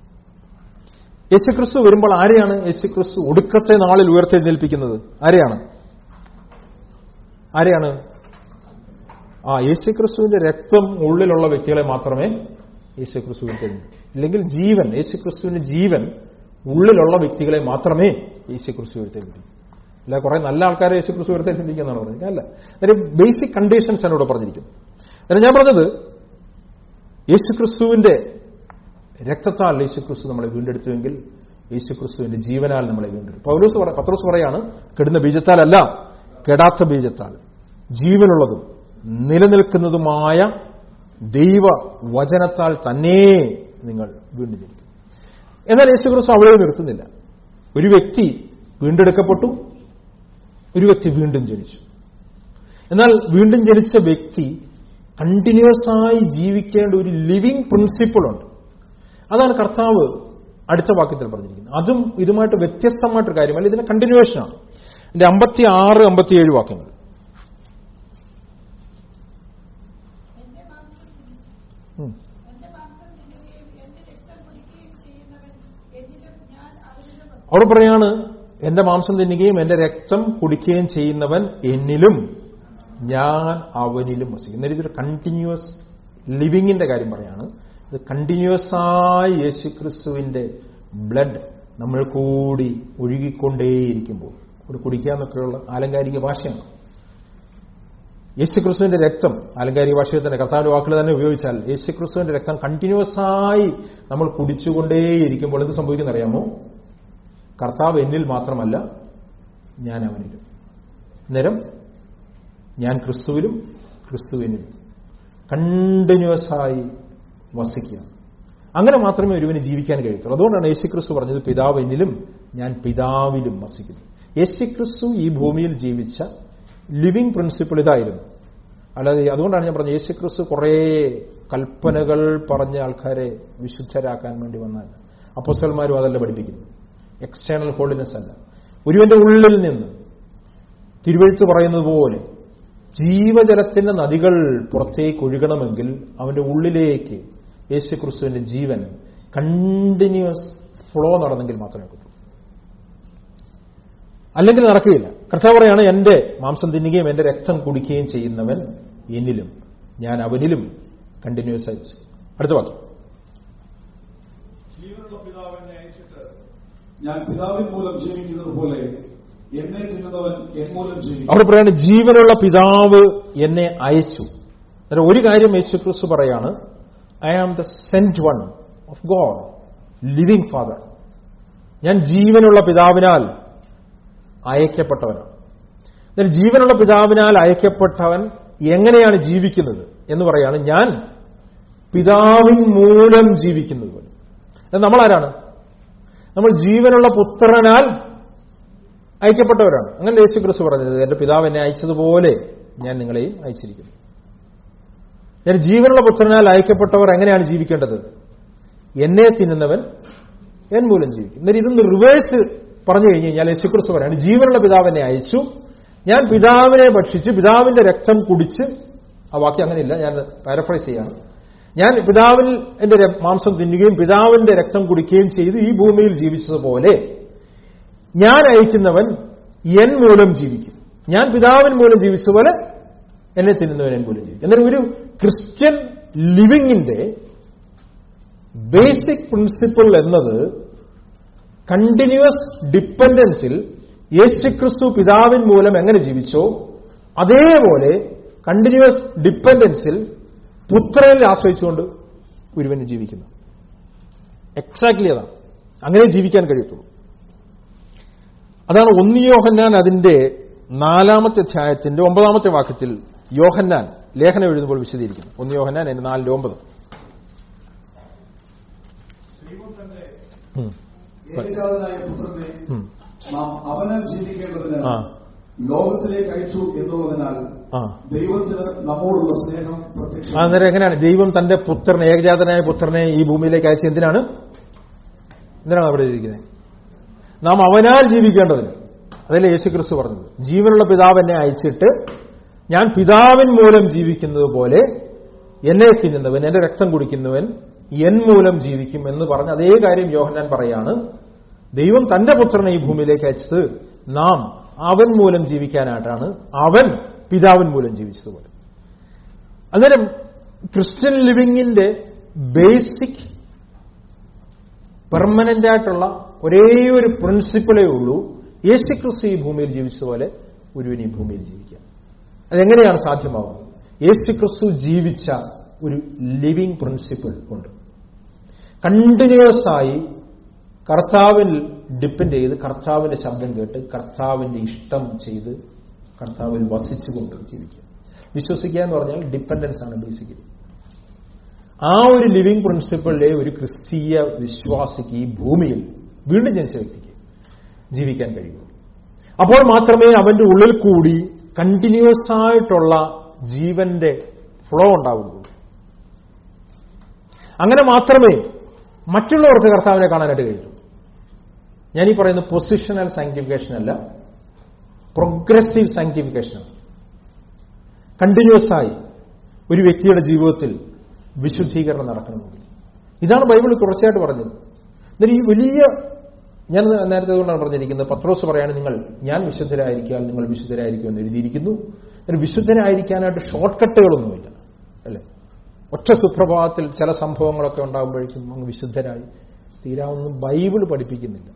യേശുക്രിസ്തു വരുമ്പോൾ ആരെയാണ് യേശുക്രിസ്തു ഒടുക്കത്തെ നാളിൽ ഉയർത്തെഴുന്നേൽപ്പിക്കുന്നത് ആരെയാണ് ആരെയാണ് ആ യേശുക്രിസ്തുവിന്റെ രക്തം ഉള്ളിലുള്ള വ്യക്തികളെ മാത്രമേ യേശുക്രിസ്തു ഉയർത്തെഴുന്നേൽപ്പിക്കൂ ഇല്ലെങ്കിൽ ജീവൻ യേശുക്രിസ്തുവിന്റെ ജീവൻ ഉള്ളിലുള്ള വ്യക്തികളെ മാത്രമേ യേശുക്രിസ്തു ഉയർത്തെഴുന്നേൽപ്പിക്കൂ അല്ല കുറെ നല്ല ആൾക്കാരെ യേശുക്രിസ്തു ഉയർത്തെഴുന്നേൽപ്പിക്കുന്നതാണ് പറഞ്ഞത് അല്ല ഒരു ബേസിക് കണ്ടീഷൻസ് എന്നോട് പറഞ്ഞിരിക്കുന്നു അല്ല ഞാൻ പറഞ്ഞത് യേശുക്രിസ്തുവിന്റെ രക്തത്താൽ യേശുക്രിസ്തു നമ്മളെ വീണ്ടെടുത്തുവെങ്കിൽ യേശുക്രിസ്തുവിന്റെ ജീവനാൽ നമ്മളെ വീണ്ടെടുത്തു പൗലോസ് പറ- പത്രോസ് പറയാണ് കെടുന്ന ബീജത്താലല്ല കെടാത്ത ബീജത്താൽ ജീവനുള്ളതും നിലനിൽക്കുന്നതുമായ ദൈവ വചനത്താൽ തന്നെ നിങ്ങൾ വീണ്ടും ജനിക്കും എന്നാൽ യേശുക്രിസ്തു അവിടെ നിർത്തുന്നില്ല ഒരു വ്യക്തി വീണ്ടെടുക്കപ്പെട്ടു ഒരു വ്യക്തി വീണ്ടും ജനിച്ചു എന്നാൽ വീണ്ടും ജനിച്ച വ്യക്തി കണ്ടിന്യൂസ് ആയി ജീവിക്കേണ്ട ഒരു ലിവിങ് പ്രിൻസിപ്പിൾ ഉണ്ട് അതാണ് കർത്താവ് അടുത്ത വാക്യത്തിൽ പറഞ്ഞിരിക്കുന്നത് അതും ഇതുമായിട്ട് വ്യത്യസ്തമായിട്ടൊരു കാര്യമല്ല ഇതിന്റെ കണ്ടിന്യൂവേഷനാണ് എന്റെ അമ്പത്തി ആറ് അമ്പത്തിയേഴ് വാക്യങ്ങൾ എന്റെ മാംസം ഉം. എന്റെ മാംസം തിന്നുകയും എന്റെ രക്തം കുടിക്കുകയും ചെയ്യുന്നവൻ എന്നിലും ഞാൻ അവനിലും വസിക്കും. അവിടെ പറയാണ് എന്റെ മാംസം തിന്നുകയും എന്റെ രക്തം കുടിക്കുകയും ചെയ്യുന്നവൻ എന്നിലും ഞാൻ അവനിലും വസിക്കും എന്നാൽ ഇതൊരു കണ്ടിന്യൂസ് ലിവിങ്ങിന്റെ കാര്യം പറയാണ് ഇത് കണ്ടിന്യൂസ് ആയി യേശുക്രിസ്തുവിന്റെ ബ്ലഡ് നമ്മൾ കൂടി ഒഴുകിക്കൊണ്ടേയിരിക്കുമ്പോൾ ഒരു കുടിക്കാന്നൊക്കെയുള്ള ആലങ്കാരിക ഭാഷയാണ് യേശുക്രിസ്തുവിന്റെ രക്തം ആലങ്കാരിക ഭാഷയിൽ തന്നെ കർത്താവിന്റെ വാക്കുകൾ തന്നെ ഉപയോഗിച്ചാൽ യേശുക്രിസ്തുവിന്റെ രക്തം കണ്ടിന്യൂസ് ആയി നമ്മൾ കുടിച്ചുകൊണ്ടേയിരിക്കുമ്പോൾ എന്ത് സംഭവിക്കുന്ന അറിയാമോ കർത്താവ് എന്നിൽ മാത്രമല്ല ഞാൻ അവനിലും നേരം ഞാൻ ക്രിസ്തുവിലും ക്രിസ്തു എന്നിലും കണ്ടിന്യൂസ് ആയി വസിക്കുക അങ്ങനെ മാത്രമേ ഒരുവന് ജീവിക്കാൻ കഴിയത്തുള്ളൂ അതുകൊണ്ടാണ് യേശുക്രിസ്തു പറഞ്ഞത് പിതാവ് എന്നിലും ഞാൻ പിതാവിലും വസിക്കുന്നു യേശുക്രിസ്തു ഈ ഭൂമിയിൽ ജീവിച്ച ലിവിങ് പ്രിൻസിപ്പിൾ ഇതായിരുന്നു അല്ലാതെ അതുകൊണ്ടാണ് ഞാൻ പറഞ്ഞത് യേശുക്രിസ്തു കുറേ കൽപ്പനകൾ പറഞ്ഞ ആൾക്കാരെ വിശുദ്ധരാക്കാൻ വേണ്ടി വന്നല്ല അപ്പോസ്റ്റൽമാരും അതല്ല പഠിപ്പിക്കുന്നു എക്സ്റ്റേണൽ ഹോളിനെസ് അല്ല ഒരുവന്റെ ഉള്ളിൽ നിന്ന് തിരുവഴുത്ത് പറയുന്നത് പോലെ ജീവജലത്തിന്റെ നദികൾ പുറത്തേക്ക് ഒഴുകണമെങ്കിൽ അവന്റെ ഉള്ളിലേക്ക് യേശുക്രിസ്തുവിന്റെ ജീവൻ കണ്ടിന്യൂസ് ഫ്ലോ നടന്നെങ്കിൽ മാത്രമേ കിട്ടൂ അല്ലെങ്കിൽ നടക്കുകയില്ല കർത്താവ് പറയാണ് എന്റെ മാംസം തിന്നുകയും എന്റെ രക്തം കുടിക്കുകയും ചെയ്യുന്നവൻ എന്നിലും ഞാൻ അവനിലും കണ്ടിന്യൂസ് ആയി ചെയ്യും. അടുത്ത വാക്യം ജീവനുള്ള പിതാവ് എന്നെ അയച്ചിട്ട് ഞാൻ പിതാവിൻ മൂലം ജീവിക്കുന്നത് പോലെ എന്നെ തിന്നുന്നവൻ എൻ മൂലം ജീവിക്കും അവിടെ പറയാണ് ജീവനുള്ള പിതാവ് എന്നെ അയച്ചു അന്നേരം ഒരു കാര്യം യേശു ക്രിസ്തു പറയാണ് I am the sent one of God living father ഞാൻ ജീവനുള്ള പിതാവിനാൽ അയക്കപ്പെട്ടവനാണ് എന്നാൽ ജീവനുള്ള പിതാവിനാൽ അയക്കപ്പെട്ടവൻ എങ്ങനെയാണ് ജീവിക്കുന്നത് എന്ന് പറയാണ് ഞാൻ പിതാവിൻ മൂലം ജീവിക്കുന്നത് പോലെ അത് നമ്മളാരാണ് നമ്മൾ ജീവനുള്ള പുത്രനാൽ അയക്കപ്പെട്ടവരാണ് അങ്ങനെ യേശു ക്രിസ്തു പറഞ്ഞത് എന്റെ പിതാവ് എന്നെ അയച്ചതുപോലെ ഞാൻ നിങ്ങളെയും അയച്ചിരിക്കുന്നു ഞാൻ ജീവനുള്ള പുത്രനാൽ അയക്കപ്പെട്ടവർ എങ്ങനെയാണ് ജീവിക്കേണ്ടത് എന്നെ തിന്നുന്നവൻ എൻ മൂലം ജീവിക്കും എന്നാൽ ഇതൊന്ന് റിവേഴ്സ് പറഞ്ഞു കഴിഞ്ഞു കഴിഞ്ഞാൽ യേശുക്രിസ്തു പറയാണ് ജീവനുള്ള പിതാവ് എന്നെ അയച്ചു ഞാൻ പിതാവിനെ ഭക്ഷിച്ച് പിതാവിന്റെ രക്തം കുടിച്ച് ആ വാക്യം അങ്ങനെയില്ല ഞാൻ പാരഫ്രൈസ് ചെയ്യാണ് ഞാൻ പിതാവിൽ എന്റെ ര- മാംസം തിന്നുകയും പിതാവിന്റെ രക്തം കുടിക്കുകയും ചെയ്ത് ഈ ഭൂമിയിൽ ജീവിച്ചതുപോലെ ഞാൻ അയക്കുന്നവൻ എൻ മൂലം ജീവിക്കും ഞാൻ പിതാവിൻ മൂലം ജീവിച്ചതുപോലെ എന്നെ തിന്നുന്നവൻ എൻ മൂലം ജീവിക്കും എന്നാൽ ഒരു ക്രിസ്ത്യൻ ലിവിങ്ങിന്റെ ബേസിക് പ്രിൻസിപ്പിൾ എന്നത് കണ്ടിന്യൂസ് ഡിപ്പെൻഡൻസിൽ യേശുക്രിസ്തു പിതാവിൻ മൂലം എങ്ങനെ ജീവിച്ചോ അതേപോലെ കണ്ടിന്യൂസ് ഡിപ്പെൻഡൻസിൽ പുത്രനിൽ ആശ്രയിച്ചുകൊണ്ട് ഒരുവന് ജീവിക്കുന്നു എക്സാക്ട്ലി അതാണ് അങ്ങനെ ജീവിക്കാൻ കഴിയത്തുള്ളൂ അതാണ് ഒന്ന് യോഹന്നാൻ അതിന്റെ നാലാമത്തെ അധ്യായത്തിന്റെ ഒമ്പതാമത്തെ വാക്യത്തിൽ യോഹന്നാൻ ലേഖനം എഴുതുമ്പോൾ വിശദീകരിക്കുന്നു ഒന്ന് യോഹന്നാൻ അതിന്റെ നാലിന്റെ ഒമ്പത് ദൈവം തന്നെ ഉം. ഏകജാതനായ പുത്രനെ ഉം. നാം അവനാൽ ജീവിക്കേണ്ടതിന് ആ. ലോകത്തിലേക്ക് അയച്ചു എന്നുള്ളതിനാൽ ആ ദൈവത്തിന് നമ്മോടുള്ള സ്നേഹം പ്രത്യക്ഷ അന്നേരം എങ്ങനെയാണ് ദൈവം തന്റെ പുത്രനെ ഏകജാതനായ പുത്രനെ ഈ ഭൂമിയിലേക്ക് അയച്ച എന്തിനാണ് എന്തിനാണ് അവിടെ ഇരിക്കുന്നത് നാം അവനാൽ ജീവിക്കേണ്ടതിന് അതല്ലേ യേശു ക്രിസ്തു പറഞ്ഞത് ജീവനുള്ള പിതാവ് എന്നെ അയച്ചിട്ട് ഞാൻ പിതാവിൻ മൂലം ജീവിക്കുന്നത് പോലെ എന്നെ തിന്നുന്നവൻ എന്റെ രക്തം കുടിക്കുന്നവൻ എൻ മൂലം ജീവിക്കും എന്ന് പറഞ്ഞ അതേ കാര്യം യോഹന്നാൻ പറയാണ് ദൈവം തന്റെ പുത്രനെ ഈ ഭൂമിയിലേക്ക് അയച്ചത് നാം അവൻ മൂലം ജീവിക്കാനായിട്ടാണ് അവൻ പിതാവിൻ മൂലം ജീവിച്ചതുപോലെ അന്നേരം ക്രിസ്ത്യൻ ലിവിങ്ങിന്റെ ബേസിക് പെർമനന്റ് ആയിട്ടുള്ള ഒരേ ഒരു പ്രിൻസിപ്പിളേ ഉള്ളൂ യേശുക്രിസ്തു ഈ ഭൂമിയിൽ ജീവിച്ചതുപോലെ ഒരുവൻ ഈ ഭൂമിയിൽ ജീവിക്കാം അതെങ്ങനെയാണ് സാധ്യമാവുന്നത് യേശുക്രിസ്തു ജീവിച്ച ഒരു ലിവിംഗ് പ്രിൻസിപ്പിൾ ഉണ്ട് കണ്ടിന്യൂസ് ആയി കർത്താവിൽ ഡിപ്പെൻഡ് ചെയ്ത് കർത്താവിന്റെ ശബ്ദം കേട്ട് കർത്താവിന്റെ ഇഷ്ടം ചെയ്ത് കർത്താവിൽ വസിച്ചുകൊണ്ട് ജീവിക്കുക വിശ്വസിക്കുക എന്ന് പറഞ്ഞാൽ ഡിപ്പെൻഡൻസ് ആണ് ബേസിക്കലി ആ ഒരു ലിവിംഗ് പ്രിൻസിപ്പിളിലെ ഒരു ക്രിസ്തീയ വിശ്വാസിക്ക് ഈ ഭൂമിയിൽ വീണ്ടും ജനിച്ച വ്യക്തിക്ക് ജീവിക്കാൻ കഴിയൂ അപ്പോൾ മാത്രമേ അവന്റെ ഉള്ളിൽ കൂടി കണ്ടിന്യൂസ് ആയിട്ടുള്ള ജീവന്റെ ഫ്ലോ ഉണ്ടാവുള്ളൂ അങ്ങനെ മാത്രമേ മറ്റുള്ളവർക്ക് കർത്താവിനെ കാണാനായിട്ട് കഴിയൂ ഞാൻ ഈ പറയുന്ന പൊസിഷണൽ സാങ്ക്ടിഫിക്കേഷൻ അല്ല പ്രോഗ്രസീവ് സാങ്ക്ടിഫിക്കേഷനാണ് കണ്ടിന്യൂസ് ആയി ഒരു വ്യക്തിയുടെ ജീവിതത്തിൽ വിശുദ്ധീകരണം നടക്കണമെങ്കിൽ ഇതാണ് ബൈബിൾ തുടർച്ചയായിട്ട് പറഞ്ഞത് എന്നാൽ ഈ വലിയ ഞാൻ നേരത്തെ കൊണ്ടാണ് പറഞ്ഞിരിക്കുന്നത് പത്രോസ് പറയാണ് നിങ്ങൾ ഞാൻ വിശുദ്ധരായിരിക്കാൻ നിങ്ങൾ വിശുദ്ധരായിരിക്കും എന്ന് എഴുതിയിരിക്കുന്നു എന്നാൽ വിശുദ്ധരായിരിക്കാനായിട്ട് ഷോർട്ട് കട്ടുകളൊന്നുമില്ല അല്ലേ ഒറ്റ സുപ്രഭാതത്തിൽ ചില സംഭവങ്ങളൊക്കെ ഉണ്ടാകുമ്പോഴേക്കും അങ്ങ് വിശുദ്ധരായി തീരാവുന്ന ബൈബിൾ പഠിപ്പിക്കുന്നില്ല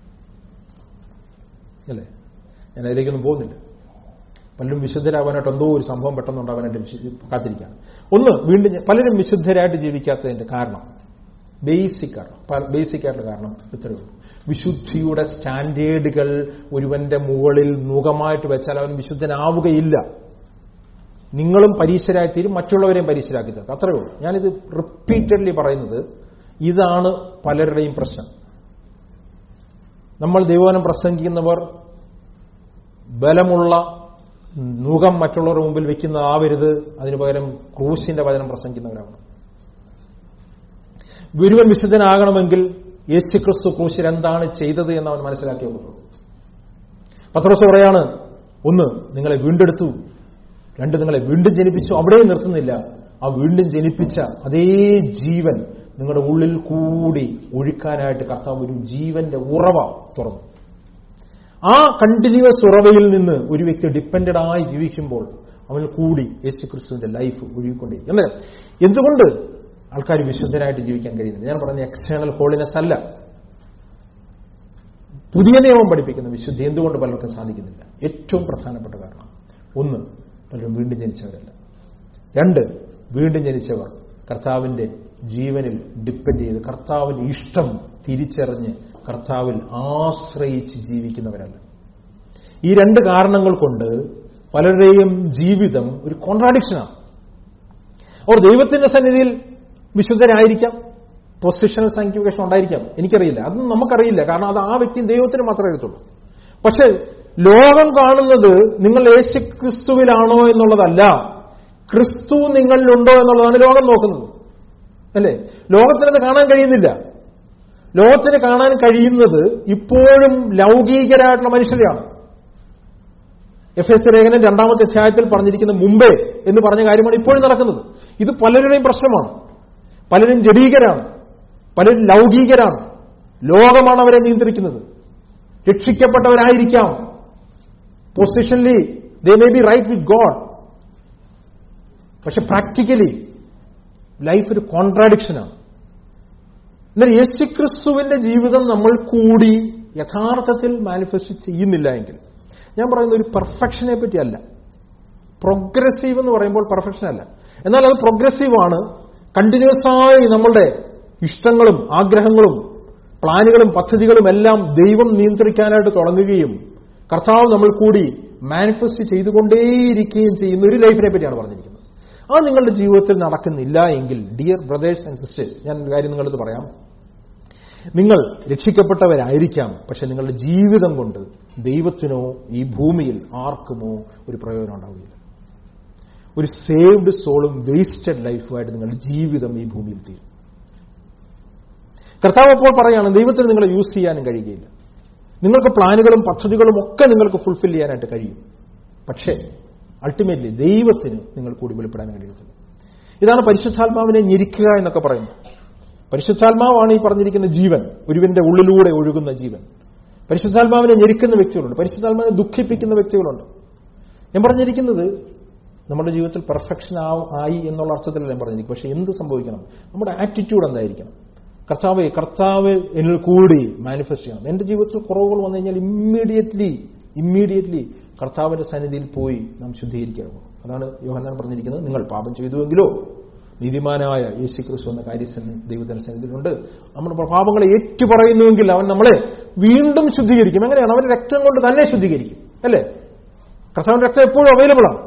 അല്ലേ ഞാൻ അതിലേക്കൊന്നും പോകുന്നില്ല പലരും വിശുദ്ധരാവാനായിട്ട് എന്തോ ഒരു സംഭവം പെട്ടെന്ന് ഉണ്ടാവാനായിട്ട് വിശു- കാത്തിരിക്കുകയാണ് ഒന്ന് വീണ്ടും ഞാൻ- പലരും വിശുദ്ധരായിട്ട് ജീവിക്കാത്തതിന്റെ കാരണം ബേസിക് കാരണം ബേസിക് ആയിട്ടുള്ള കാരണം ഇത്രയേ ഉള്ളൂ വിശുദ്ധിയുടെ സ്റ്റാൻഡേർഡുകൾ ഒരുവന്റെ മുകളിൽ മുഖമായിട്ട് വെച്ചാൽ അവൻ വിശുദ്ധനാവുകയില്ല നിങ്ങളും പരീക്ഷരായിത്തീരും മറ്റുള്ളവരെയും പരീക്ഷരാക്കി തീർക്കും അത്രയേ ഉള്ളൂ ഞാനിത് റിപ്പീറ്റഡ്ലി പറയുന്നത് ഇതാണ് പലരുടെയും പ്രശ്നം നമ്മൾ ദൈവവനം പ്രസംഗിക്കുന്നവർ ബലമുള്ള മുഖം മറ്റുള്ളവരുടെ മുമ്പിൽ വെക്കുന്നതാവരുത് അതിനു പകരം ക്രൂശിന്റെ വചനം പ്രസംഗിക്കുന്നവരാണ് ഗുരുവൻ വിശുദ്ധനാകണമെങ്കിൽ യേശുക്രിസ്തു ക്രൂശിൽ എന്താണ് ചെയ്തത് എന്ന് അവൻ മനസ്സിലാക്കിയേ പറ്റുള്ളൂ പത്രോസ് പറയാണ് ഒന്ന് നിങ്ങളെ വീണ്ടെടുത്തു രണ്ട് നിങ്ങളെ വീണ്ടും ജനിപ്പിച്ചു അവിടെയും നിർത്തുന്നില്ല ആ വീണ്ടും ജനിപ്പിച്ച അതേ ജീവൻ നിങ്ങളുടെ ഉള്ളിൽ കൂടി ഒഴുക്കാനായിട്ട് കർത്താവ് ഒരു ജീവന്റെ ഉറവ തുറന്നു ആ കണ്ടിന്യൂസ് ഉറവയിൽ നിന്ന് ഒരു വ്യക്തി ഡിപ്പെൻഡഡ് ആയി ജീവിക്കുമ്പോൾ അവന് കൂടി യേശു ക്രിസ്തുവിന്റെ ലൈഫ് ഒഴുകിക്കൊണ്ടിരിക്കും അല്ലേ എന്തുകൊണ്ട് ആൾക്കാർ വിശുദ്ധരായിട്ട് ജീവിക്കാൻ കഴിയുന്നില്ല ഞാൻ പറഞ്ഞ എക്സ്റ്റേണൽ ഹോളിനെസ് അല്ല പുതിയ നിയമം പഠിപ്പിക്കുന്ന വിശുദ്ധി എന്തുകൊണ്ട് പലർക്കും സാധിക്കുന്നില്ല ഏറ്റവും പ്രധാനപ്പെട്ട കാരണം ഒന്ന് പലരും വീണ്ടും ജനിച്ചവരല്ല രണ്ട് വീണ്ടും ജനിച്ചവർ കർത്താവിന്റെ ജീവനിൽ ഡിപ്പെൻഡ് ചെയ്ത് കർത്താവിന്റെ ഇഷ്ടം തിരിച്ചറിഞ്ഞ് കർത്താവിൽ ആശ്രയിച്ച് ജീവിക്കുന്നവരല്ല ഈ രണ്ട് കാരണങ്ങൾ കൊണ്ട് പലരുടെയും ജീവിതം ഒരു കോൺട്രാഡിക്ഷനാണ് അവർ ദൈവത്തിന്റെ സന്നിധിയിൽ വിശുദ്ധരായിരിക്കാം പൊസിഷണൽ സാങ്ക്ടിഫിക്കേഷൻ ഉണ്ടായിരിക്കാം എനിക്കറിയില്ല അതൊന്നും നമുക്കറിയില്ല കാരണം അത് ആ വ്യക്തി ദൈവത്തിന് മാത്രമേ അറിയത്തുള്ളൂ പക്ഷെ ലോകം കാണുന്നത് നിങ്ങൾ യേശു ക്രിസ്തുവിലാണോ എന്നുള്ളതല്ല ക്രിസ്തു നിങ്ങളിലുണ്ടോ എന്നുള്ളതാണ് ലോകം നോക്കുന്നത് അല്ലേ ലോകത്തിനത് കാണാൻ കഴിയുന്നില്ല ലോകത്തിന് കാണാൻ കഴിയുന്നത് ഇപ്പോഴും ലൗകികരായിട്ടുള്ള മനുഷ്യരെയാണ് എഫ് എസ് ലേഖനം രണ്ടാമത്തെ അധ്യായത്തിൽ പറഞ്ഞിരിക്കുന്ന മുമ്പേ എന്ന് പറഞ്ഞ കാര്യമാണ് ഇപ്പോഴും നടക്കുന്നത് ഇത് പലരുടെയും പ്രശ്നമാണ് പലരും ജഡീകരാണ് പലരും ലൗകികരാണ് ലോകമാണ് അവരെ നിയന്ത്രിക്കുന്നത് രക്ഷിക്കപ്പെട്ടവരായിരിക്കാം positionally they may be right with God പക്ഷെ പ്രാക്ടിക്കലി ലൈഫ് ഒരു കോൺട്രാഡിക്ഷനാണ് എന്നാൽ യേശുക്രിസ്തുവിന്റെ ജീവിതം നമ്മൾ കൂടി യഥാർത്ഥത്തിൽ മാനിഫെസ്റ്റ് ചെയ്യുന്നില്ല എങ്കിൽ ഞാൻ പറയുന്ന ഒരു പെർഫെക്ഷനെ പറ്റിയല്ല പ്രോഗ്രസീവ് എന്ന് പറയുമ്പോൾ പെർഫെക്ഷൻ അല്ല എന്നാൽ അത് പ്രോഗ്രസീവ് ആണ് കണ്ടിന്യൂസ് ആയി നമ്മളുടെ ഇഷ്ടങ്ങളും ആഗ്രഹങ്ങളും പ്ലാനുകളും പദ്ധതികളും എല്ലാം ദൈവം നിയന്ത്രിക്കാനായിട്ട് തുടങ്ങുകയും കർത്താവ് നമ്മൾ കൂടി മാനിഫെസ്റ്റ് ചെയ്തുകൊണ്ടേയിരിക്കുകയും ചെയ്യുന്ന ഒരു ലൈഫിനെ പറ്റിയാണ് പറഞ്ഞിരിക്കുന്നത് ആ നിങ്ങളുടെ ജീവിതത്തിൽ നടക്കുന്നില്ല എങ്കിൽ ഡിയർ ബ്രദേഴ്സ് ആൻഡ് സിസ്റ്റേഴ്സ് ഞാൻ ഒരു കാര്യം നിങ്ങളത് പറയാം നിങ്ങൾ രക്ഷിക്കപ്പെട്ടവരായിരിക്കാം പക്ഷെ നിങ്ങളുടെ ജീവിതം കൊണ്ട് ദൈവത്തിനോ ഈ ഭൂമിയിൽ ആർക്കുമോ ഒരു പ്രയോജനം ഉണ്ടാവുകയില്ല ഒരു സേവ്ഡ് സോളും വേസ്റ്റഡ് ലൈഫുമായിട്ട് നിങ്ങളുടെ ജീവിതം ഈ ഭൂമിയിൽ തീരും കർത്താവ് അപ്പോൾ പറയാണ് ദൈവത്തിന് നിങ്ങളെ യൂസ് ചെയ്യാനും കഴിയുകയില്ല നിങ്ങൾക്ക് പ്ലാനുകളും പദ്ധതികളും ഒക്കെ നിങ്ങൾക്ക് ഫുൾഫിൽ ചെയ്യാനായിട്ട് കഴിയും പക്ഷേ അൾട്ടിമേറ്റ്ലി ദൈവത്തിന് നിങ്ങൾ കൂടി വെളിപ്പെടാൻ കഴിയത്തില്ല ഇതാണ് പരിശുദ്ധാത്മാവിനെ ഞെരിക്കുക എന്നൊക്കെ പറയുന്നത് പരിശുദ്ധാത്മാവാണ് ഈ പറഞ്ഞിരിക്കുന്ന ജീവൻ ഒരുവിന്റെ ഉള്ളിലൂടെ ഒഴുകുന്ന ജീവൻ പരിശുദ്ധാത്മാവിനെ ഞെരിക്കുന്ന വ്യക്തികളുണ്ട് പരിശുദ്ധാത്മാവിനെ ദുഃഖിപ്പിക്കുന്ന വ്യക്തികളുണ്ട് ഞാൻ പറഞ്ഞിരിക്കുന്നത് നമ്മുടെ ജീവിതത്തിൽ പെർഫെക്ഷൻ ആയി എന്നുള്ള അർത്ഥത്തിലല്ല ഞാൻ പറഞ്ഞിരിക്കും പക്ഷെ എന്ത് സംഭവിക്കണം നമ്മുടെ ആറ്റിറ്റ്യൂഡ് എന്തായിരിക്കണം കർത്താവ് കർത്താവ് എന്നിൽ കൂടി മാനിഫെസ്റ്റ് ചെയ്യണം എന്റെ ജീവിതത്തിൽ കുറവുകൾ വന്നു കഴിഞ്ഞാൽ ഇമ്മീഡിയറ്റ്ലി ഇമ്മീഡിയറ്റ്ലി കർത്താവിന്റെ സന്നിധിയിൽ പോയി നാം ശുദ്ധീകരിക്കുക അതാണ് യോഹന്നാൻ പറഞ്ഞിരിക്കുന്നത് നിങ്ങൾ പാപം ചെയ്തുവെങ്കിലോ നീതിമാനായ യേശു ക്രിസ്തു എന്ന കാര്യസ്ഥന് ദൈവത്തിന്റെ സന്നിധിയിലുണ്ട് നമ്മുടെ പാപങ്ങളെ ഏറ്റുപറയുന്നുവെങ്കിൽ അവൻ നമ്മളെ വീണ്ടും ശുദ്ധീകരിക്കും എങ്ങനെയാണ് അവന്റെ രക്തം കൊണ്ട് തന്നെ ശുദ്ധീകരിക്കും അല്ലേ കർത്താവിന്റെ രക്തം എപ്പോഴും അവൈലബിൾ ആണ്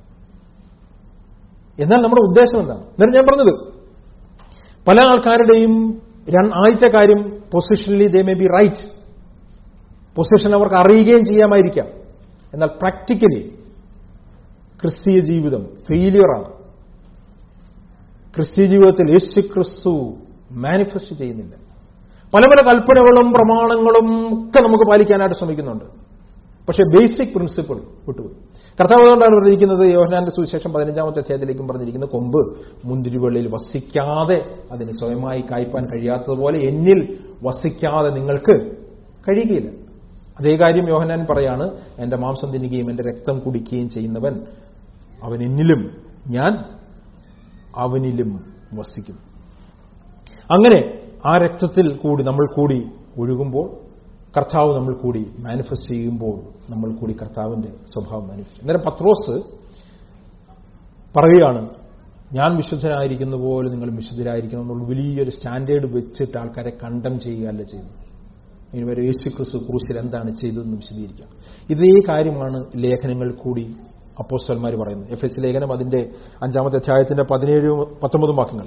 എന്നാൽ നമ്മുടെ ഉദ്ദേശം എന്താണ് എന്നാലും ഞാൻ പറഞ്ഞത് പല ആൾക്കാരുടെയും ആദ്യത്തെ കാര്യം positionally they may be right position അവർക്ക് അറിയുകയും ചെയ്യാമായിരിക്കാം എന്നാൽ പ്രാക്ടിക്കലി ക്രിസ്തീയ ജീവിതം ഫെയിലിയറാണ് ക്രിസ്തീയ ജീവിതത്തിൽ യേശു ക്രിസ്തു മാനിഫെസ്റ്റ് ചെയ്യുന്നില്ല പല പല കൽപ്പനകളും പ്രമാണങ്ങളും ഒക്കെ നമുക്ക് പാലിക്കാനായിട്ട് ശ്രമിക്കുന്നുണ്ട് പക്ഷേ ബേസിക് പ്രിൻസിപ്പിൾ വിട്ടുപോയി കർത്താവ് അതുകൊണ്ടാണ് പറഞ്ഞിരിക്കുന്നത് യോഹനാന്റെ സുവിശേഷം പതിനഞ്ചാമത്തെ അധ്യായത്തിലേക്കും പറഞ്ഞിരിക്കുന്നത് കൊമ്പ് മുന്തിരിവള്ളിയിൽ വസിക്കാതെ അതിന് സ്വയമായി കായ്പാൻ കഴിയാത്തതുപോലെ എന്നിൽ വസിക്കാതെ നിങ്ങൾക്ക് കഴിയുകയില്ല അതേ കാര്യം യോഹനാൻ പറയാണ് എന്റെ മാംസം തിന്നുകയും എന്റെ രക്തം കുടിക്കുകയും ചെയ്യുന്നവൻ അവൻ എന്നിലും ഞാൻ അവനിലും വസിക്കും അങ്ങനെ ആ രക്തത്തിൽ കൂടി നമ്മൾ കൂടി ഒഴുകുമ്പോൾ കർത്താവ് നമ്മൾ കൂടി മാനിഫെസ്റ്റ് ചെയ്യുമ്പോൾ നമ്മൾ കൂടി കർത്താവിന്റെ സ്വഭാവം മാനിഫെസ്റ്റ് അന്നേരം പത്രോസ് പറയുകയാണ് ഞാൻ വിശുദ്ധനായിരിക്കുന്ന പോലെ നിങ്ങൾ വിശുദ്ധരായിരിക്കണം എന്നുള്ള വലിയൊരു സ്റ്റാൻഡേർഡ് വെച്ചിട്ട് ആൾക്കാരെ കണ്ടം ചെയ്യുകയല്ല ചെയ്യുന്നത് ഇനി വരെ യേശു ക്രിസ്തു ക്രൂശിൽ എന്താണ് ചെയ്തതെന്ന് വിശദീകരിക്കാം ഇതേ കാര്യമാണ് ലേഖനങ്ങൾ കൂടി അപ്പോസ്റ്റൽമാർ പറയുന്നത് എഫ് എസ് ലേഖനം അതിന്റെ അഞ്ചാമത്തെ അധ്യായത്തിന്റെ പതിനേഴും പത്തൊമ്പതും വാക്യങ്ങൾ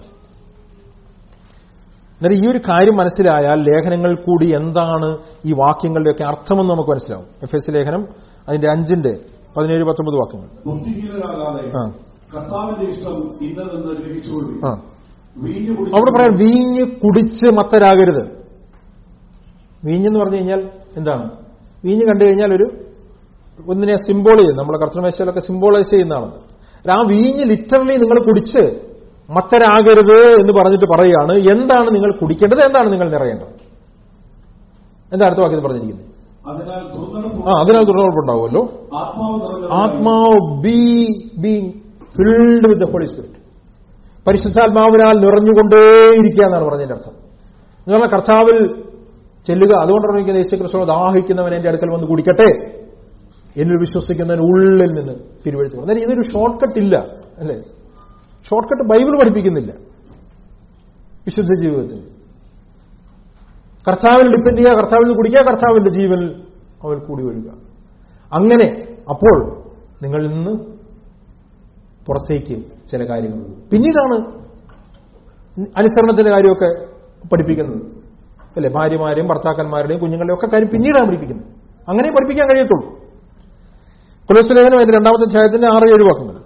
എന്നാൽ ഈ ഒരു കാര്യം മനസ്സിലായാൽ ലേഖനങ്ങൾ കൂടി എന്താണ് ഈ വാക്യങ്ങളുടെയൊക്കെ അർത്ഥമെന്ന് നമുക്ക് മനസ്സിലാവും എഫ് എസ് ലേഖനം അതിന്റെ അഞ്ചിന്റെ പതിനേഴ് പത്തൊമ്പത് വാക്യങ്ങൾ ബുദ്ധിഹീനരാകാതെ ആ. കർത്താവിന്റെ ഇഷ്ടം ഇന്നതെന്ന് ഗ്രഹിച്ചുകൊള്ളി ആ വീഞ്ഞു കുടിച്ച് അവിടെ പറയാം വീഞ്ഞ് കുടിച്ച് മത്തരാകരുത് വീഞ്ഞെന്ന് പറഞ്ഞു കഴിഞ്ഞാൽ എന്താണ് വീഞ്ഞ് കണ്ടു കഴിഞ്ഞാൽ ഒരു ഒന്നിനെ സിംബോൾ ചെയ്യും നമ്മളെ കർത്തമേശയിലൊക്കെ സിംബോളൈസ് ചെയ്യുന്നതാണ് ആ വീഞ്ഞ് ലിറ്ററലി നിങ്ങൾ കുടിച്ച് മത്തരാകരുത് എന്ന് പറഞ്ഞിട്ട് പറയുകയാണ് എന്താണ് നിങ്ങൾ കുടിക്കേണ്ടത് എന്താണ് നിങ്ങൾ നിറയേണ്ടത് എന്താ അടുത്ത വാക്യത്തിൽ പറഞ്ഞിരിക്കുന്നത് അതിനാൽ ദുർനടപ്പ് ആ അതിനാൽ തുടർപ്പുണ്ടാവുമല്ലോ ആത്മാവ് നിറഞ്ഞവരായി ആത്മാവ് be being filled with the holy spirit പരിശുദ്ധാത്മാവിനാൽ നിറഞ്ഞുകൊണ്ടേയിരിക്കുക എന്നാണ് പറഞ്ഞതിന്റെ അർത്ഥം നിങ്ങളുടെ കർത്താവിൽ ചെല്ലുക അതുകൊണ്ടാണ് എനിക്ക് യേശു ക്രിസ്തു ദാഹിക്കുന്നവൻ എന്റെ അടുക്കൽ വന്ന് കുടിക്കട്ടെ എന്നിൽ വിശ്വസിക്കുന്നതിന് ഉള്ളിൽ നിന്ന് തിരുവഴുത്തു എന്നാൽ ഇതൊരു ഷോർട്ട് കട്ട് ഇല്ല അല്ലേ ഷോർട്ട് കട്ട് ബൈബിൾ പഠിപ്പിക്കുന്നില്ല വിശുദ്ധ ജീവിതത്തിൽ കർത്താവിൽ ഡിപ്പെൻഡ് ചെയ്യുക കർത്താവിൽ നിന്ന് കുടിക്കുക കർത്താവിന്റെ ജീവൻ അവൻ കൂടി വരിക അങ്ങനെ അപ്പോൾ നിങ്ങളിൽ നിന്ന് പുറത്തേക്ക് ചില കാര്യങ്ങൾ വരും. പിന്നീടാണ് അനുസരണത്തിന്റെ കാര്യമൊക്കെ പഠിപ്പിക്കുന്നത് അല്ലെ ഭാര്യമാരെയും ഭർത്താക്കന്മാരുടെയും കുഞ്ഞുങ്ങളുടെയും ഒക്കെ കാര്യം പിന്നീടാണ് പഠിപ്പിക്കുന്നത് അങ്ങനെ പഠിപ്പിക്കാൻ കഴിയത്തുള്ളൂ കൊലോസ് ലേഖനം അതിന്റെ രണ്ടാമത്തെ അധ്യായത്തിന്റെ ആറ് ഏഴ് വാക്കുകൾ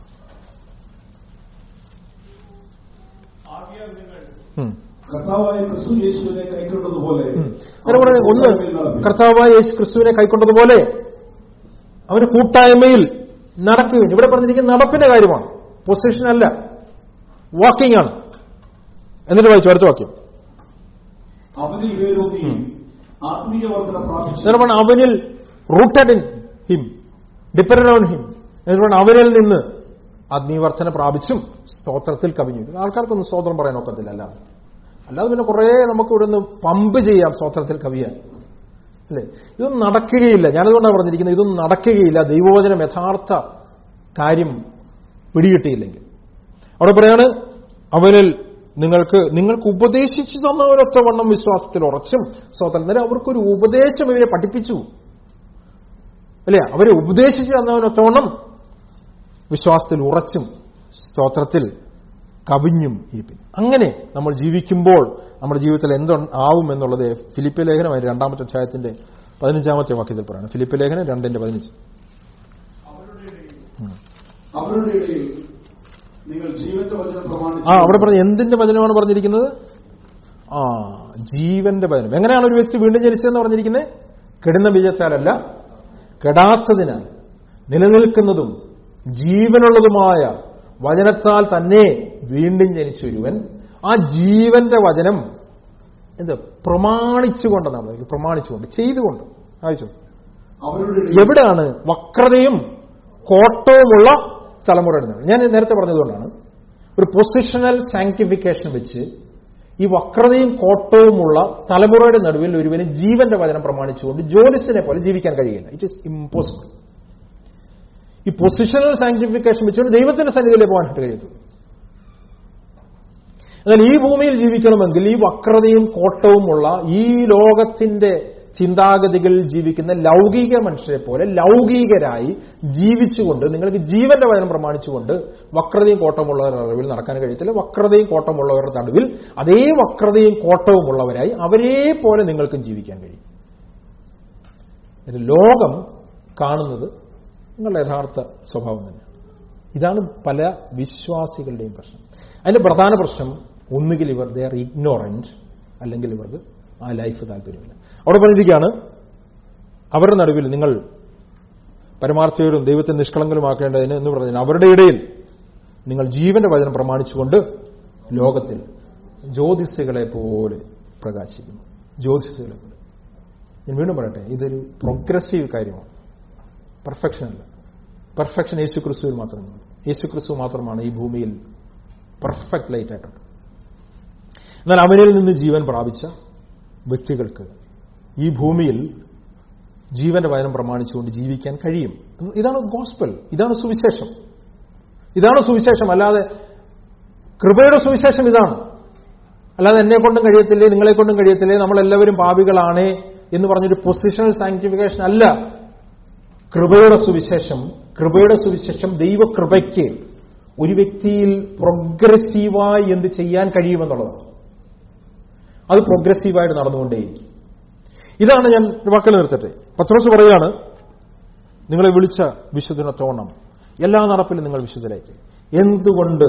ഉം. കർത്താവായ ക്രിസ്തു യേശുവിനെ കൈക്കൊണ്ടതുപോലെ ഉം. അങ്ങനെ പറഞ്ഞ ഒന്ന് കർത്താവായ യേശു ക്രിസ്തുവിനെ കൈക്കൊണ്ടതുപോലെ അവന് കൂട്ടായ്മയിൽ നടക്കുകയും ഇവിടെ പറഞ്ഞിരിക്കുന്ന നടപ്പിന്റെ കാര്യമാണ് പൊസിഷൻ അല്ല വാക്കിംഗ് ആണ് എന്നിട്ട് വായിച്ചു അടുത്ത വാക്യം അവനിൽ വേരൂന്നി ആത്മീയ വർധന പ്രാപിച്ചു എന്നിട്ട് പറഞ്ഞു അവനിൽ rooted in him depend on him എന്നിട്ട് പറഞ്ഞു അവനിൽ നിന്ന് ആത്മീയവർദ്ധന പ്രാപിച്ചും സ്തോത്രത്തിൽ കവിഞ്ഞു ആൾക്കാർക്കൊന്നും സ്തോത്രം പറയാൻ ഒക്കത്തില്ല അല്ലാതെ അല്ലാതെ പിന്നെ കുറേ നമുക്ക് ഇവിടെ നിന്ന് പമ്പ് ചെയ്യാം സ്തോത്രത്തിൽ കവിയാൻ അല്ലേ ഇതൊന്നും നടക്കുകയില്ല ഞാനതുകൊണ്ടാണ് പറഞ്ഞിരിക്കുന്നത് ഇതൊന്നും നടക്കുകയില്ല ദൈവവചനം യഥാർത്ഥ കാര്യം പിടികിട്ടിയില്ലെങ്കിൽ അവിടെ പറയാണ് അവനിൽ നിങ്ങൾക്ക് നിങ്ങൾക്ക് ഉപദേശിച്ചു തന്ന ഒരൊറ്റ വണ്ണം വിശ്വാസത്തിൽ ഉറച്ചും സ്തോത്രം അന്നേരം അവർക്കൊരു ഉപദേശം ഇവരെ പഠിപ്പിച്ചു അല്ലേ അവരെ ഉപദേശിച്ചു തന്നവനൊത്തവണ്ണം വിശ്വാസത്തിൽ ഉറച്ചും സ്തോത്രത്തിൽ കവിഞ്ഞും ഇരിപ്പിൻ അങ്ങനെ നമ്മൾ ജീവിക്കുമ്പോൾ നമ്മുടെ ജീവിതത്തിൽ എന്ത് ആവും എന്നുള്ളത് ഫിലിപ്പ് ലേഖനം അതിന്റെ രണ്ടാമത്തെ അധ്യായത്തിന്റെ പതിനഞ്ചാമത്തെ വാക്യത്തിൽ പറയാണ് ഫിലിപ്പ് ലേഖനം രണ്ടിന്റെ പതിനഞ്ച് അവരുടെ ഇടയിൽ നിങ്ങൾ ജീവന്റെ വചനം ആ പ്രമാണിച്ചു അവിടെ പറഞ്ഞ എന്തിന്റെ വചനമാണ് പറഞ്ഞിരിക്കുന്നത് ആ ജീവന്റെ വചനം എങ്ങനെയാണ് ഒരു വ്യക്തി വീണ്ടും ജനിച്ചതെന്ന് പറഞ്ഞിരിക്കുന്നത് കെടുന്ന ബീജത്താലല്ല കെടാത്തതിനാൽ നിലനിൽക്കുന്നതും ജീവനുള്ളതുമായ വചനത്താൽ തന്നെ വീണ്ടും ജനിച്ചൊരുവൻ ആ ജീവന്റെ വചനം എന്ത് പ്രമാണിച്ചുകൊണ്ടെന്നാണ് പറയുന്നത്. പ്രമാണിച്ചുകൊണ്ട് ചെയ്തുകൊണ്ട് ആയിച്ചു അവരുടെ ഇടയിൽ എവിടെയാണ് വക്രതയും കോട്ടവുമുള്ള തലമുറയുടെ നടുവിൽ ഞാൻ നേരത്തെ പറഞ്ഞതുകൊണ്ടാണ് ഒരു പൊസിഷണൽ സാങ്ക്ടിഫിക്കേഷൻ വെച്ച് ഈ വക്രതയും കോട്ടവുമുള്ള തലമുറയുടെ നടുവിൽ ഒരുവന് ജീവന്റെ വചനം പ്രമാണിച്ചുകൊണ്ട് ജ്യോതിസിനെ പോലെ ജീവിക്കാൻ കഴിയില്ല ഇറ്റ് ഇസ് ഇമ്പോസിബിൾ ഈ പൊസിഷണൽ സാങ്ക്ടിഫിക്കേഷൻ വെച്ചുകൊണ്ട് ദൈവത്തിന്റെ സന്നിധിയിലേ പോകാനായിട്ട് കഴിയത്തുള്ളൂ എന്നാൽ ഈ ഭൂമിയിൽ ജീവിക്കണമെങ്കിൽ ഈ വക്രതയും കോട്ടവുമുള്ള ഈ ലോകത്തിന്റെ ചിന്താഗതികളിൽ ജീവിക്കുന്ന ലൗകിക മനുഷ്യരെ പോലെ ലൗകികരായി ജീവിച്ചുകൊണ്ട് നിങ്ങൾക്ക് ജീവന്റെ വചനം പ്രമാണിച്ചുകൊണ്ട് വക്രതയും കോട്ടമുള്ളവരുടെ നടുവിൽ നടക്കാൻ കഴിയത്തില്ല വക്രതയും കോട്ടമുള്ളവരുടെ നടുവിൽ അതേ വക്രതയും കോട്ടവുമുള്ളവരായി അവരെ പോലെ നിങ്ങൾക്കും ജീവിക്കാൻ കഴിയും ഇത് ലോകം കാണുന്നത് നിങ്ങളുടെ യഥാർത്ഥ സ്വഭാവം തന്നെ ഇതാണ് പല വിശ്വാസികളുടെയും പ്രശ്നം അതിന്റെ പ്രധാന പ്രശ്നം ഒന്നുകിൽ ഇവർ ദേ ആർ ഇഗ്നോറന്റ് അല്ലെങ്കിൽ ഇവർക്ക് ആ ലൈഫ് താല്പര്യമില്ല അവിടെ പറഞ്ഞിരിക്കുകയാണ് അവരുടെ നടുവിൽ നിങ്ങൾ പരമാർത്ഥയോടും ദൈവത്തെ നിഷ്കളങ്കലുമാക്കേണ്ടതിന് എന്ന് പറഞ്ഞു അവരുടെ ഇടയിൽ നിങ്ങൾ ജീവന്റെ വചനം പ്രമാണിച്ചുകൊണ്ട് ലോകത്തിൽ ജ്യോതിസുകളെ പോലെ പ്രകാശിക്കുന്നു ജ്യോതിസുകളെ പോലെ ഞാൻ വീണ്ടും പറയട്ടെ ഇതൊരു പ്രോഗ്രസീവ് കാര്യമാണ് പെർഫെക്ഷൻ അല്ല പെർഫെക്ഷൻ യേശു ക്രിസ്തുവിൽ മാത്രമേ ഉള്ളൂ യേശു ക്രിസ്തു മാത്രമാണ് ഈ ഭൂമിയിൽ പെർഫെക്റ്റ് ലൈറ്റ് ആയിട്ടുണ്ട് എന്നാൽ അവനിൽ നിന്ന് ജീവൻ പ്രാപിച്ച വ്യക്തികൾക്ക് ഈ ഭൂമിയിൽ ജീവന്റെ വചനം പ്രമാണിച്ചുകൊണ്ട് ജീവിക്കാൻ കഴിയും ഇതാണ് ഗോസ്പൽ ഇതാണ് സുവിശേഷം ഇതാണ് സുവിശേഷം അല്ലാതെ കൃപയുടെ സുവിശേഷം ഇതാണ് അല്ലാതെ എന്നെ കൊണ്ടും കഴിയത്തില്ലേ നിങ്ങളെ കൊണ്ടും കഴിയത്തില്ലേ നമ്മളെല്ലാവരും പാപികളാണേ എന്ന് പറഞ്ഞൊരു പൊസിഷണൽ സാങ്ക്ടിഫിക്കേഷൻ അല്ല കൃപയുടെ സുവിശേഷം കൃപയുടെ സുവിശേഷം ദൈവകൃപയ്ക്ക് ഒരു വ്യക്തിയിൽ പ്രോഗ്രസീവായി എന്ത് ചെയ്യാൻ കഴിയുമെന്നുള്ളതാണ് അത് പ്രോഗ്രസീവായിട്ട് നടന്നുകൊണ്ടേയിരിക്കും ഇതാണ് ഞാൻ വാക്കുകൾ നിർത്തട്ടെ പത്രോസ് പറയാണ് നിങ്ങളെ വിളിച്ച വിശുദ്ധനത്തോണം എല്ലാ നടപ്പിലും നിങ്ങൾ വിശുദ്ധരായി എന്തുകൊണ്ട്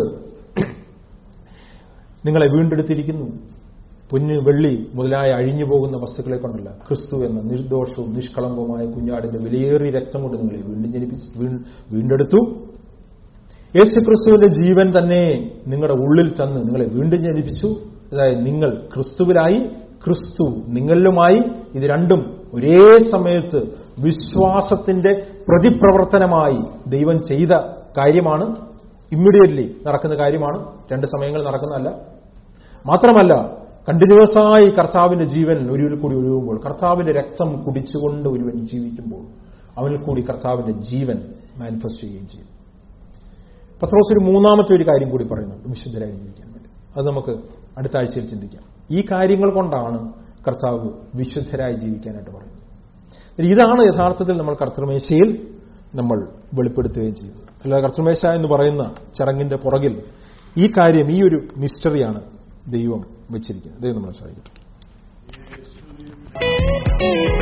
നിങ്ങളെ വീണ്ടെടുത്തിരിക്കുന്നു പൊന്ന് വെള്ളി മുതലായ അഴിഞ്ഞു പോകുന്ന വസ്തുക്കളെ കൊണ്ടല്ല ക്രിസ്തു എന്ന നിർദോഷവും നിഷ്കളങ്കവുമായ കുഞ്ഞാടിന്റെ വിലയേറിയ രക്തം കൊണ്ട് നിങ്ങളെ വീണ്ടും ജനിപ്പിച്ചു വീ- വീണ്ടെടുത്തു യേശുക്രിസ്തുവിന്റെ ജീവൻ തന്നെ നിങ്ങളുടെ ഉള്ളിൽ തന്ന് നിങ്ങളെ വീണ്ടും ജനിപ്പിച്ചു അതായത് നിങ്ങൾ ക്രിസ്തുവിലായി ക്രിസ്തു നിങ്ങളിലുമായി ഇത് രണ്ടും ഒരേ സമയത്ത് വിശ്വാസത്തിന്റെ പ്രതിപ്രവർത്തനമായി ദൈവം ചെയ്ത കാര്യമാണ് ഇമ്മീഡിയറ്റ്ലി നടക്കുന്ന കാര്യമാണ് രണ്ട് സമയങ്ങൾ നടക്കുന്നതല്ല മാത്രമല്ല കണ്ടിന്യൂസ് ആയി കർത്താവിന്റെ ജീവൻ ഒരുവിൽ കൂടി ഒഴുകുമ്പോൾ കർത്താവിന്റെ രക്തം കുടിച്ചുകൊണ്ട് ഒരുവൻ ജീവിക്കുമ്പോൾ അവനിൽ കൂടി കർത്താവിന്റെ ജീവൻ മാനിഫെസ്റ്റ് ചെയ്യുകയും ചെയ്യും പത്രോസ് ഒരു മൂന്നാമത്തെ ഒരു കാര്യം കൂടി പറയുന്നുണ്ട് വിശുദ്ധരായി ജീവിക്കാൻ വേണ്ടി അത് നമുക്ക് അടുത്ത ആഴ്ചയിൽ ചിന്തിക്കാം ഈ കാര്യങ്ങൾ കൊണ്ടാണ് കർത്താവ് വിശുദ്ധരായി ജീവിക്കാനായിട്ട് പറയുന്നത് ഇതാണ് യഥാർത്ഥത്തിൽ നമ്മൾ കർത്തൃമേശയിൽ നമ്മൾ വെളിപ്പെടുത്തുകയും ചെയ്തത് അല്ലാതെ കർത്തൃമേശ എന്ന് പറയുന്ന ചടങ്ങിന്റെ പുറകിൽ ഈ കാര്യം ഈ ഒരു മിസ്റ്ററിയാണ് ദൈവം വെച്ചിരിക്കുന്നത് ദൈവം നമ്മളെ സഹായിക്കട്ടെ